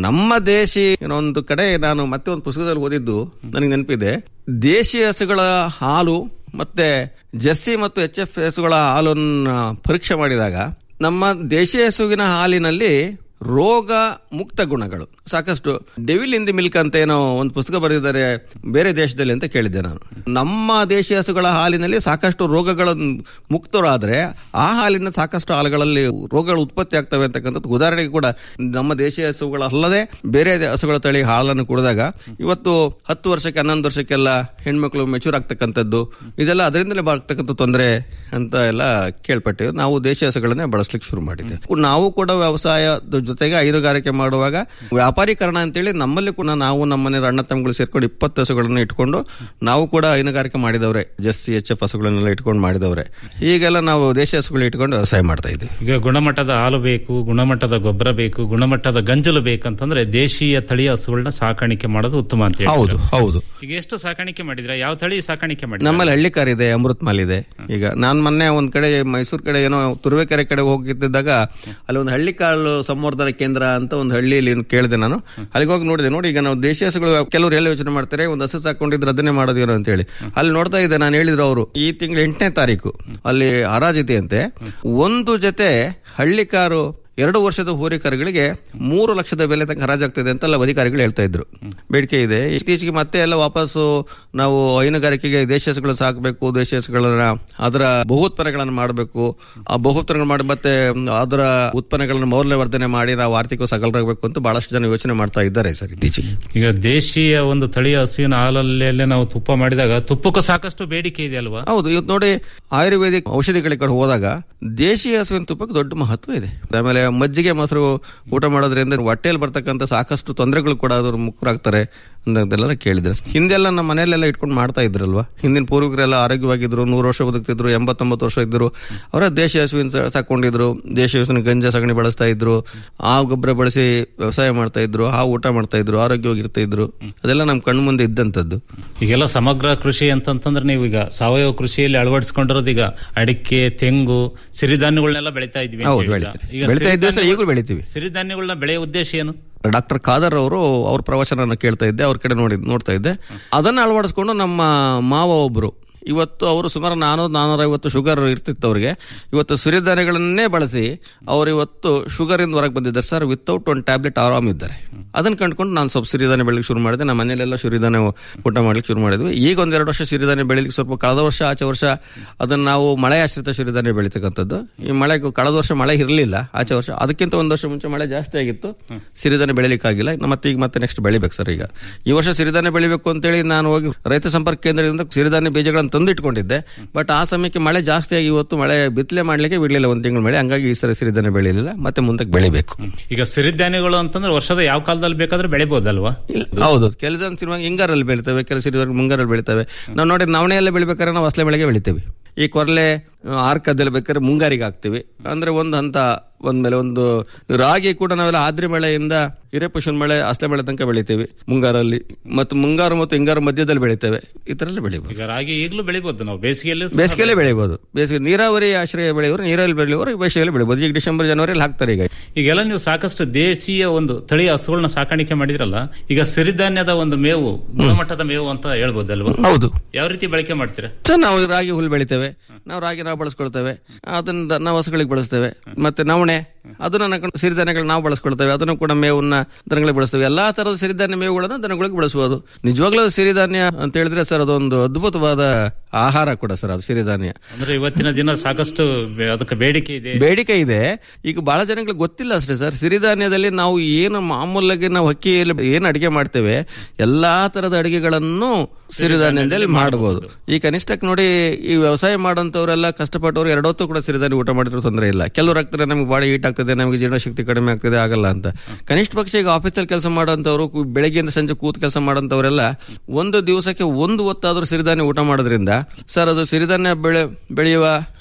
Speaker 4: ಸ್ವದೇಶಿ ಅನ್ನೋ ಒಂದು ಕಡೆ ನಾನು ಮತ್ತೆ ಒಂದು ಪುಸ್ತಕದಲ್ಲಿ ಓದಿದ್ದು ನನಗೆ ನೆನಪಿದೆ ದೇಶೀಯ ಹಸುಗಳ ಹಾಲು ಮತ್ತೆ ಜರ್ಸಿ ಮತ್ತು ಎಚ್ ಎಫ್ ಹಸುಗಳ ಹಾಲನ್ನು ಪರೀಕ್ಷೆ ಮಾಡಿದಾಗ ನಮ್ಮ ದೇಶೀಯ ಹಸುವಿನ ಹಾಲಿನಲ್ಲಿ ರೋಗ ಮುಕ್ತ ಗುಣಗಳು ಸಾಕಷ್ಟು ಡೆವಿಲ್ ಇನ್ ದಿ ಮಿಲ್ಕ್ ಅಂತ ಏನೋ ಒಂದು ಪುಸ್ತಕ ಬರೆದಿದ್ದಾರೆ ಬೇರೆ ದೇಶದಲ್ಲಿ ಅಂತ ಕೇಳಿದ್ದೆ ನಾನು ನಮ್ಮ ದೇಶೀಯ ಹಸುಗಳ ಹಾಲಿನಲ್ಲಿ ಸಾಕಷ್ಟು ರೋಗಗಳ ಮುಕ್ತರಾದ್ರೆ ಆ ಹಾಲಿನ ಸಾಕಷ್ಟು ಹಾಲುಗಳಲ್ಲಿ ರೋಗಗಳು ಉತ್ಪತ್ತಿ ಆಗ್ತವೆ ಅಂತಕ್ಕಂಥದ್ದು ಉದಾಹರಣೆಗೆ ಕೂಡ ನಮ್ಮ ದೇಶೀಯ ಹಸುಗಳ ಅಲ್ಲದೆ ಬೇರೆ ಹಸುಗಳ ತಳಿ ಹಾಲನ್ನು ಕುಡಿದಾಗ ಇವತ್ತು ಹತ್ತು ವರ್ಷಕ್ಕೆ ಹನ್ನೊಂದು ವರ್ಷಕ್ಕೆಲ್ಲ ಹೆಣ್ಮಕ್ಳು ಮೆಚೂರ್ ಆಗ್ತಕ್ಕಂಥದ್ದು ಇದೆಲ್ಲ ಅದರಿಂದಲೇ ಬಾಗ್ತಕ್ಕಂಥ ತೊಂದರೆ ಅಂತ ಎಲ್ಲ ಕೇಳ್ಪಟ್ಟಿವಿ ನಾವು ದೇಶೀಯ ಹಸುಗಳನ್ನೇ ಬಳಸ್ಲಿಕ್ಕೆ ಶುರು ಮಾಡಿದ್ದೆ ನಾವು ಕೂಡ ವ್ಯವಸಾಯದ ಜೊತೆಗೆ ಹೈನುಗಾರಿಕೆ ಮಾಡುವಾಗ ವ್ಯಾಪಾರೀಕರಣ ಅಂತೇಳಿ ನಮ್ಮಲ್ಲಿ ಕೂಡ ನಾವು ನಮ್ಮನೆ ಅಣ್ಣ ತಮ್ಮಗಳು ಸೇರ್ಕೊಂಡು ಇಪ್ಪತ್ತು ಹಸುಗಳನ್ನು ಇಟ್ಕೊಂಡು ನಾವು ಕೂಡ ಹೈನುಗಾರಿಕೆ ಮಾಡಿದವ್ರೆ ಜಸ್ಸಿ ಎಚ್ ಎಫ್ ಹಸುಗಳನ್ನೆಲ್ಲ ಇಟ್ಕೊಂಡು ಮಾಡಿದವ್ರೆ ಈಗೆಲ್ಲ ನಾವು ದೇಶೀಯ ಹಸುಗಳು ಇಟ್ಕೊಂಡು ವ್ಯವಸಾಯ ಮಾಡ್ತಾ ಇದ್ದೀವಿ
Speaker 5: ಈಗ ಗುಣಮಟ್ಟದ ಹಾಲು ಬೇಕು ಗುಣಮಟ್ಟದ ಗೊಬ್ಬರ ಬೇಕು ಗುಣಮಟ್ಟದ ಗಂಜಲು ಬೇಕಂತಂದ್ರೆ ದೇಶೀಯ ತಳಿಯ ಹಸುಗಳನ್ನ ಸಾಕಾಣಿಕೆ ಮಾಡೋದು ಉತ್ತಮ ಅಂತ ಹೇಳಿ
Speaker 4: ಹೌದು ಹೌದು
Speaker 5: ಈಗ ಎಷ್ಟು ಸಾಕಾಣಿಕೆ ಮಾಡಿದ್ರ ಯಾವ ತಳಿ ಸಾಕಾಣಿಕೆ ಮಾಡಿ
Speaker 4: ನಮ್ಮಲ್ಲಿ ಹಳ್ಳಿಕಾರ್ ಇದೆ ಅಮೃತ್ ಮಾಲ್ ಇದೆ ಈಗ ನಾನ್ ಮೊನ್ನೆ ಒಂದ್ ಕಡೆ ಮೈಸೂರು ಕಡೆ ಏನೋ ತುರುವೇಕೆರೆ ಕಡೆ ಹೋಗಿದ್ದಾಗ ಅಲ್ಲಿ ಒಂದು ಹಳ್ಳಿ ಕಾಳು ಸಂವರ್ಧನಾ ಕೇಂದ್ರ ಅಂತ ಒಂದು ಹಳ್ಳಿಯಲ್ಲಿ ಕೇಳಿದೆ ನಾನು ಅಲ್ಲಿಗೆ ಹೋಗಿ ನೋಡಿದೆ ನೋಡಿ ಈಗ ನಾವು ದೇಶೀಯ ಹಸುಗಳು ಕೆಲವರು ಎಲ್ಲ ಯೋಚನೆ ಮಾಡ್ತಾರೆ ಒಂದು ಹಸು ಸಾಕೊಂಡಿದ್ರೆ ಅದನ್ನೇ ಮಾಡೋದೇನೋ ಅಂತ ಹೇಳಿ ಅಲ್ಲಿ ನೋಡ್ತಾ ಇದ್ದೆ ನಾನು ಹೇಳಿದ್ರು ಅವರು ಈ ತಿಂಗಳು ಎಂಟನೇ ತಾರೀಕು ಅಲ್ಲಿ ಹರಾಜಿದೆ ಅಂತೆ ಒಂದು ಜೊತೆ ಹಳ್ಳಿ ಕಾರು ಎರಡು ವರ್ಷದ ಹೋರಿಕರುಗಳಿಗೆ ಮೂರು ಲಕ್ಷದ ಬೆಲೆ ತನಕ ಹರಾಜಾಗ್ತಿದೆ ಅಂತ ಎಲ್ಲ ಅಧಿಕಾರಿಗಳು ಹೇಳ್ತಾ ಇದ್ರು ಬೇಡಿಕೆ ಇದೆ ಇತ್ತೀಚೆಗೆ ಮತ್ತೆ ಎಲ್ಲ ವಾಪಸ್ಸು ನಾವು ಹೈನುಗಾರಿಕೆಗೆ ದೇಶ ಹಸುಗಳು ಸಾಕಬೇಕು ದೇಶ ಹಸುಗಳನ್ನ ಅದರ ಬಹುತ್ಪನ್ನಗಳನ್ನು ಮಾಡಬೇಕು ಆ ಬಹುತ್ಪನ್ನಗಳು ಮಾಡಿ ಮತ್ತೆ ಅದರ ಉತ್ಪನ್ನಗಳನ್ನು ಮೌಲ್ಯವರ್ಧನೆ ಮಾಡಿ ನಾವು ಆರ್ಥಿಕ ಸಗಲರಾಗಬೇಕು ಅಂತ ಬಹಳಷ್ಟು ಜನ ಯೋಚನೆ ಮಾಡ್ತಾ ಇದ್ದಾರೆ ಸರ್ ಇತ್ತೀಚೆಗೆ
Speaker 5: ಈಗ ದೇಶೀಯ ಒಂದು ತಳಿಯ ಹಸುವಿನ ಹಾಲಲ್ಲೇ ನಾವು ತುಪ್ಪ ಮಾಡಿದಾಗ ತುಪ್ಪಕ್ಕೂ ಸಾಕಷ್ಟು ಬೇಡಿಕೆ ಇದೆ ಅಲ್ವಾ
Speaker 4: ಹೌದು ಇವತ್ತು ನೋಡಿ ಆಯುರ್ವೇದಿಕ್ ಔಷಧಿಗಳ ಕಡೆ ಹೋದಾಗ ದೇಶೀಯ ಹಸುವಿನ ತುಪ್ಪಕ್ಕೆ ದೊಡ್ಡ ಮಹತ್ವ ಇದೆ ಆಮೇಲೆ ಮಜ್ಜಿಗೆ ಮೊಸರು ಊಟ ಮಾಡೋದ್ರಿಂದ ಹೊಟ್ಟೆಯಲ್ಲಿ ಬರ್ತಕ್ಕಂಥ ಸಾಕಷ್ಟು ತೊಂದರೆಗಳು ಕೂಡ ಅದ್ರ ಮುಕ್ತರಾಗ್ತಾರೆ ಅಂತೆಲ್ಲ ಕೇಳಿದ್ರೆ ಹಿಂದೆಲ್ಲ ನಮ್ಮ ಮನೆಯಲ್ಲೆಲ್ಲ ಇಟ್ಕೊಂಡು ಮಾಡ್ತಾ ಇದ್ರಲ್ವಾ ಹಿಂದಿನ ಪೂರ್ವಿಕರೆಲ್ಲ ಆರೋಗ್ಯವಾಗಿದ್ರು ನೂರು ವರ್ಷ ಬದುಕ್ತಿದ್ರು ಎಂಬತ್ತೊಂಬತ್ತು ವರ್ಷ ಇದ್ರು ಅವರ ದೇಶ ಹಸುವಿನ ಸ- ಸಾಕೊಂಡಿದ್ರು ದೇಶ ಹಸುವಿನ ಗಂಜ ಸಗಣಿ ಬಳಸ್ತಾ ಇದ್ರು ಆ ಗೊಬ್ಬರ ಬಳಸಿ ವ್ಯವಸಾಯ ಮಾಡ್ತಾ ಇದ್ರು ಆ ಊಟ ಮಾಡ್ತಾ ಇದ್ರು ಆರೋಗ್ಯವಾಗಿರ್ತಾ ಇದ್ರು ಅದೆಲ್ಲ ನಮ್ಮ ಕಣ್ಣು ಮುಂದೆ ಇದ್ದಂಥದ್ದು
Speaker 5: ಈಗೆಲ್ಲ ಸಮಗ್ರ ಕೃಷಿ ಅಂತಂತಂದ್ರೆ ನೀವು ಈಗ ಸಾವಯವ ಕೃಷಿಯಲ್ಲಿ ಅಳವಡಿಸ್ಕೊಂಡಿರೋದು ಈಗ ಅಡಿಕೆ ತೆಂಗು ಸಿರಿಧಾನ್ಯಗಳನ್ನೆಲ್ಲ ಬೆಳಿತಾ ಇದ್ವಿ ಅಂತ
Speaker 4: ಹೌದು,
Speaker 5: ಹೇಳಿಲ್ಲ.
Speaker 4: ಬೆಳಿತೀವಿ.
Speaker 5: ಈಗ
Speaker 4: ಬೆಳಿತಾ ಇದ್ದೀವಿ ಸರ್,
Speaker 5: ಸಿರಿಧಾನ್ಯಗಳು-
Speaker 4: ಈಗಲೂ ಬೆಳಿತೀವಿ.
Speaker 5: ಸಿರಿಧಾನ್ಯಗಳನ್ನ ಬೆಳೆಯೋ ಉದ್ದೇಶ ಏನು
Speaker 4: ಡಾಕ್ಟರ್ ಖಾದರ್ ಅವರು ಅವ್ರ ಪ್ರವಚನ ಕೇಳ್ತಾ ಇದ್ದೆ ಅವ್ರ ಕಡೆ ನೋಡಿ ನೋಡ್ತಾ ಇದ್ದೆ ಅದನ್ನ ಅಳವಡಿಸ್ಕೊಂಡು ನಮ್ಮ ಮಾವ ಒಬ್ರು ಇವತ್ತು ಅವರು ಸುಮಾರು ನಾನೂರು ನಾನೂರೈವತ್ತು ಶುಗರ್ ಇರ್ತಿತ್ತು ಅವರಿಗೆ ಇವತ್ತು ಸಿರಿಧಾನ್ಯಗಳನ್ನೇ ಬಳಸಿ ಅವರು ಇವತ್ತು ಶುಗರ್ ಇಂದ ಹೊರಗೆ ಬಂದಿದ್ದಾರೆ ಸರ್ ವಿತೌಟ್ ಒಂದು ಟ್ಯಾಬ್ಲೆಟ್ ಆರಾಮ್ ಇದ್ದಾರೆ ಅದನ್ನ ಕಂಡ್ಕೊಂಡು ನಾನು ಸ್ವಲ್ಪ ಸಿರಿಧಾನ್ಯ ಬೆಳಿಲಿಕ್ಕೆ ಶುರು ಮಾಡಿದೆ ನಮ್ಮ ಮನೆಯಲ್ಲೆಲ್ಲ ಸಿರಿಧಾನ್ಯ ಊಟ ಮಾಡ್ಲಿಕ್ಕೆ ಶುರು ಮಾಡಿದ್ವಿ ಈಗ ಒಂದ್ ಎರಡು ವರ್ಷ ಸಿರಿಧಾನ್ಯ ಬೆಳಿಲಿಕ್ಕೆ ಸ್ವಲ್ಪ ಕಳೆದ ವರ್ಷ ಆಚೆ ವರ್ಷ ಅದನ್ನ ನಾವು ಮಳೆ ಆಶ್ರಿತ ಸಿರಿಧಾನ್ಯ ಬೆಳಿತಕ್ಕಂಥದ್ದು ಈ ಮಳೆ ಕಳೆದ ವರ್ಷ ಮಳೆ ಇರಲಿಲ್ಲ ಆಚೆ ವರ್ಷ ಅದಕ್ಕಿಂತ ಒಂದು ವರ್ಷ ಮುಂಚೆ ಮಳೆ ಜಾಸ್ತಿ ಆಗಿತ್ತು ಸಿರಿಧಾನ್ಯ ಬೆಳಿಲಿಕ್ಕಾಗಿಲ್ಲ ಮತ್ತೆ ಈಗ ಮತ್ತೆ ನೆಕ್ಸ್ಟ್ ಬೆಳಿಬೇಕು ಸರ್ ಈಗ ಈ ವರ್ಷ ಸಿರಿಧಾನ್ಯ ಬೆಳಿಬೇಕು ಅಂತೇಳಿ ನಾನು ಹೋಗಿ ರೈತ ಸಂಪರ್ಕ ಕೇಂದ್ರದಿಂದ ಸಿರಿಧಾನ್ಯ ಬೀಜಗಳನ್ನು ತಂದಿಟ್ಕೊಂಡಿದ್ದೆ ಬಟ್ ಆ ಸಮಯಕ್ಕೆ ಮಳೆ ಜಾಸ್ತಿ ಆಗಿ ಇವತ್ತು ಮಳೆ ಬಿತ್ತಲೆ ಮಾಡ್ಲಿಕ್ಕೆ ಬಿಡ್ಲಿಲ್ಲ ಒಂದು ತಿಂಗಳು ಮಳೆ ಹಂಗಾಗಿ ಈ ಸರಿ ಸಿರಿಧಾನ್ಯ ಬೆಳಿಲಿಲ್ಲ ಮತ್ತೆ ಮುಂದಕ್ಕೆ ಬೆಳಿಬೇಕು
Speaker 5: ಈಗ ಸಿರಿಧಾನ್ಯಗಳು ಅಂತಂದ್ರೆ ವರ್ಷದ ಯಾವ ಕಾಲದಲ್ಲಿ ಬೇಕಾದ್ರೂ ಬೆಳಿಬಹುದಲ್ವಾ
Speaker 4: ಹೌದು ಕೆಲಸ ಸಿನಿಮಾ ಹಿಂಗಾರಲ್ಲಿ ಬೆಳಿತವೆ ಕೆಲವು ಸಿರಿಧಾನ್ಯ ಮುಂಗಾರಲ್ಲಿ ಬೆಳಿತವೆ ನಾವು ನೋಡಿ ನವಣೆಯಲ್ಲೇ ಬೆಳಿಬೇಕಾದ್ರೆ ನಾವು ಅಸಲೆ ಬೆಳೆಗೆ ಬೆಳಿತೇವೆ ಈ ಕೊರಲೆ ಆರ್ಕದಲ್ಲಿ ಬೇಕಾದ್ರೆ ಮುಂಗಾರಿಗೆ ಹಾಕ್ತಿವಿ ಅಂದ್ರೆ ಒಂದು ಹಂತ ಒಂದ್ಮೇಲೆ ಒಂದು ರಾಗಿ ಕೂಡ ನಾವೆಲ್ಲ ಆದ್ರಿ ಮಳೆಯಿಂದ ಹಿರೇಪುಷನ್ ಮಳೆ ಅಸ್ಲೆ ಮಳೆ ತನಕ ಬೆಳಿತೀವಿ ಮುಂಗಾರಲ್ಲಿ ಮತ್ತು ಮುಂಗಾರು ಮತ್ತು ಹಿಂಗಾರು ಮಧ್ಯದಲ್ಲಿ ಬೆಳಿತೇವೆ ಈ ತರ ಎಲ್ಲ ಬೆಳಿಬಹುದು
Speaker 5: ಈಗ ರಾಗಿ ಈಗಲೂ ಬೆಳಿಬಹುದು ನಾವು ಬೇಸಿಗೆಯಲ್ಲಿ
Speaker 4: ಬೇಸಿಗೆಯಲ್ಲೇ ಬೆಳಿಬಹುದು ಬೇಸಿಗೆ ನೀರಾವರಿ ಆಶ್ರಯ ಬೆಳೆಯೋರು ನೀರಲ್ಲಿ ಬೆಳೆಯೋರು ಬೇಸಿಗೆಯಲ್ಲಿ ಬೆಳಿಬಹುದು ಈಗ ಡಿಸೆಂಬರ್ ಜನವರಿಯಲ್ಲಿ ಹಾಕ್ತಾರೆ ಈಗ
Speaker 5: ಈಗೆಲ್ಲ ನೀವು ಸಾಕಷ್ಟು ದೇಶೀಯ ಒಂದು ತಳಿಯ ಹಸುಗಳನ್ನ ಸಾಕಾಣಿಕೆ ಮಾಡಿದ್ರಲ್ಲ ಈಗ ಸಿರಿಧಾನ್ಯದ ಒಂದು ಮೇವು ಗುಣಮಟ್ಟದ ಮೇವು ಅಂತ ಹೇಳ್ಬೋದಲ್ವಾ
Speaker 4: ಹೌದು
Speaker 5: ಯಾವ ರೀತಿ ಬಳಕೆ ಮಾಡ್ತೀರಾ
Speaker 4: ಸರ್ ನಾವು ರಾಗಿ ಹುಲ್ ಬೆಳಿತೇವೆ ನಾವು ರಾಗಿ ನಾವು ಬಳಸ್ಕೊಳ್ತೇವೆ ಅದನ್ನ ನಾವು ಹಸುಗಳಿಗೆ ಬಳಸ್ತೇವೆ ಮತ್ತೆ ನವಣೆ ಅದನ್ನ ನಾವು ಸಿರಿಧಾನ್ಯಗಳು ನಾವು ಬಳಸ್ಕೊಳ್ತೇವೆ ಅದನ್ನು ಕೂಡ ಮೇವನ್ನ ದನಗಳಿಗೆ ಬಳಸ್ತೇವೆ ಎಲ್ಲಾ ತರದ ಸಿರಿಧಾನ್ಯ ಮೇವುಗಳನ್ನ ದನಗಳಿಗೆ ಬಳಸಬಹುದು ನಿಜವಾಗ್ಲೂ ಅದು ಸಿರಿಧಾನ್ಯ ಅಂತ ಹೇಳಿದ್ರೆ ಸರ್ ಅದೊಂದು ಅದ್ಭುತವಾದ ಆಹಾರ ಕೂಡ ಸರ್ ಅದು ಸಿರಿಧಾನ್ಯ
Speaker 5: ಅಂದ್ರೆ ಇವತ್ತಿನ ದಿನ ಸಾಕಷ್ಟು ಬೆ- ಅದಕ್ಕೆ ಬೇಡಿಕೆ ಇದೆ
Speaker 4: ಬೇಡಿಕೆ ಇದೆ ಈಗ ಬಹಳ ಜನಗಳಿಗೆ ಗೊತ್ತಿಲ್ಲ ಅಷ್ಟೇ ಸರ್ ಸಿರಿಧಾನ್ಯದಲ್ಲಿ ನಾವು ಏನು ಮಾಮೂಲಾಗಿ ನಾವು ಅಕ್ಕಿಯಲ್ಲಿ ಏನು ಅಡಿಗೆ ಮಾಡ್ತೇವೆ ಎಲ್ಲಾ ತರದ ಅಡಿಗೆಗಳನ್ನು ಸಿರಿಧಾನ್ಯದಲ್ಲಿ ಮಾಡಬಹುದು ಈ ಕನಿಷ್ಠಕ್ಕೆ ನೋಡಿ ಈ ವ್ಯವಸಾಯ ಮಾಡೋಂಥವ್ರೆಲ್ಲ ಕಷ್ಟಪಟ್ಟವ್ರು ಎರಡೊತ್ತು ಕೂಡ ಸಿರಿಧಾನ್ಯ ಊಟ ಮಾಡಿದ್ರು ತೊಂದರೆ ಇಲ್ಲ ಕೆಲವ್ರು ಆಗ್ತಾರೆ ನಮ್ಗೆ ಬಾಡಿ ಹೀಟ್ ಆಗ್ತದೆ ನಮಗೆ ಜೀರ್ಣಶಕ್ತಿ ಕಡಿಮೆ ಆಗ್ತದೆ ಆಗಲ್ಲ ಅಂತ ಕನಿಷ್ಠ ಪಕ್ಷ ಈಗ ಆಫೀಸಲ್ಲಿ ಕೆಲಸ ಮಾಡೋಂಥವ್ರು ಕು- ಬೆಳಗ್ಗೆಯಿಂದ ಸಂಜೆ ಕೂತ್ ಕೆಲಸ ಮಾಡೋಂಥವ್ರೆಲ್ಲ ಒಂದು ದಿವಸಕ್ಕೆ ಒಂದು ಹೊತ್ತಾದ್ರೂ ಸಿರಿಧಾನ್ಯ ಊಟ ಮಾಡೋದ್ರಿಂದ ಸರ್ ಅದು ಸಿರಿಧಾನ್ಯ ಬೆಳೆ ಬೆಳೆಯುವ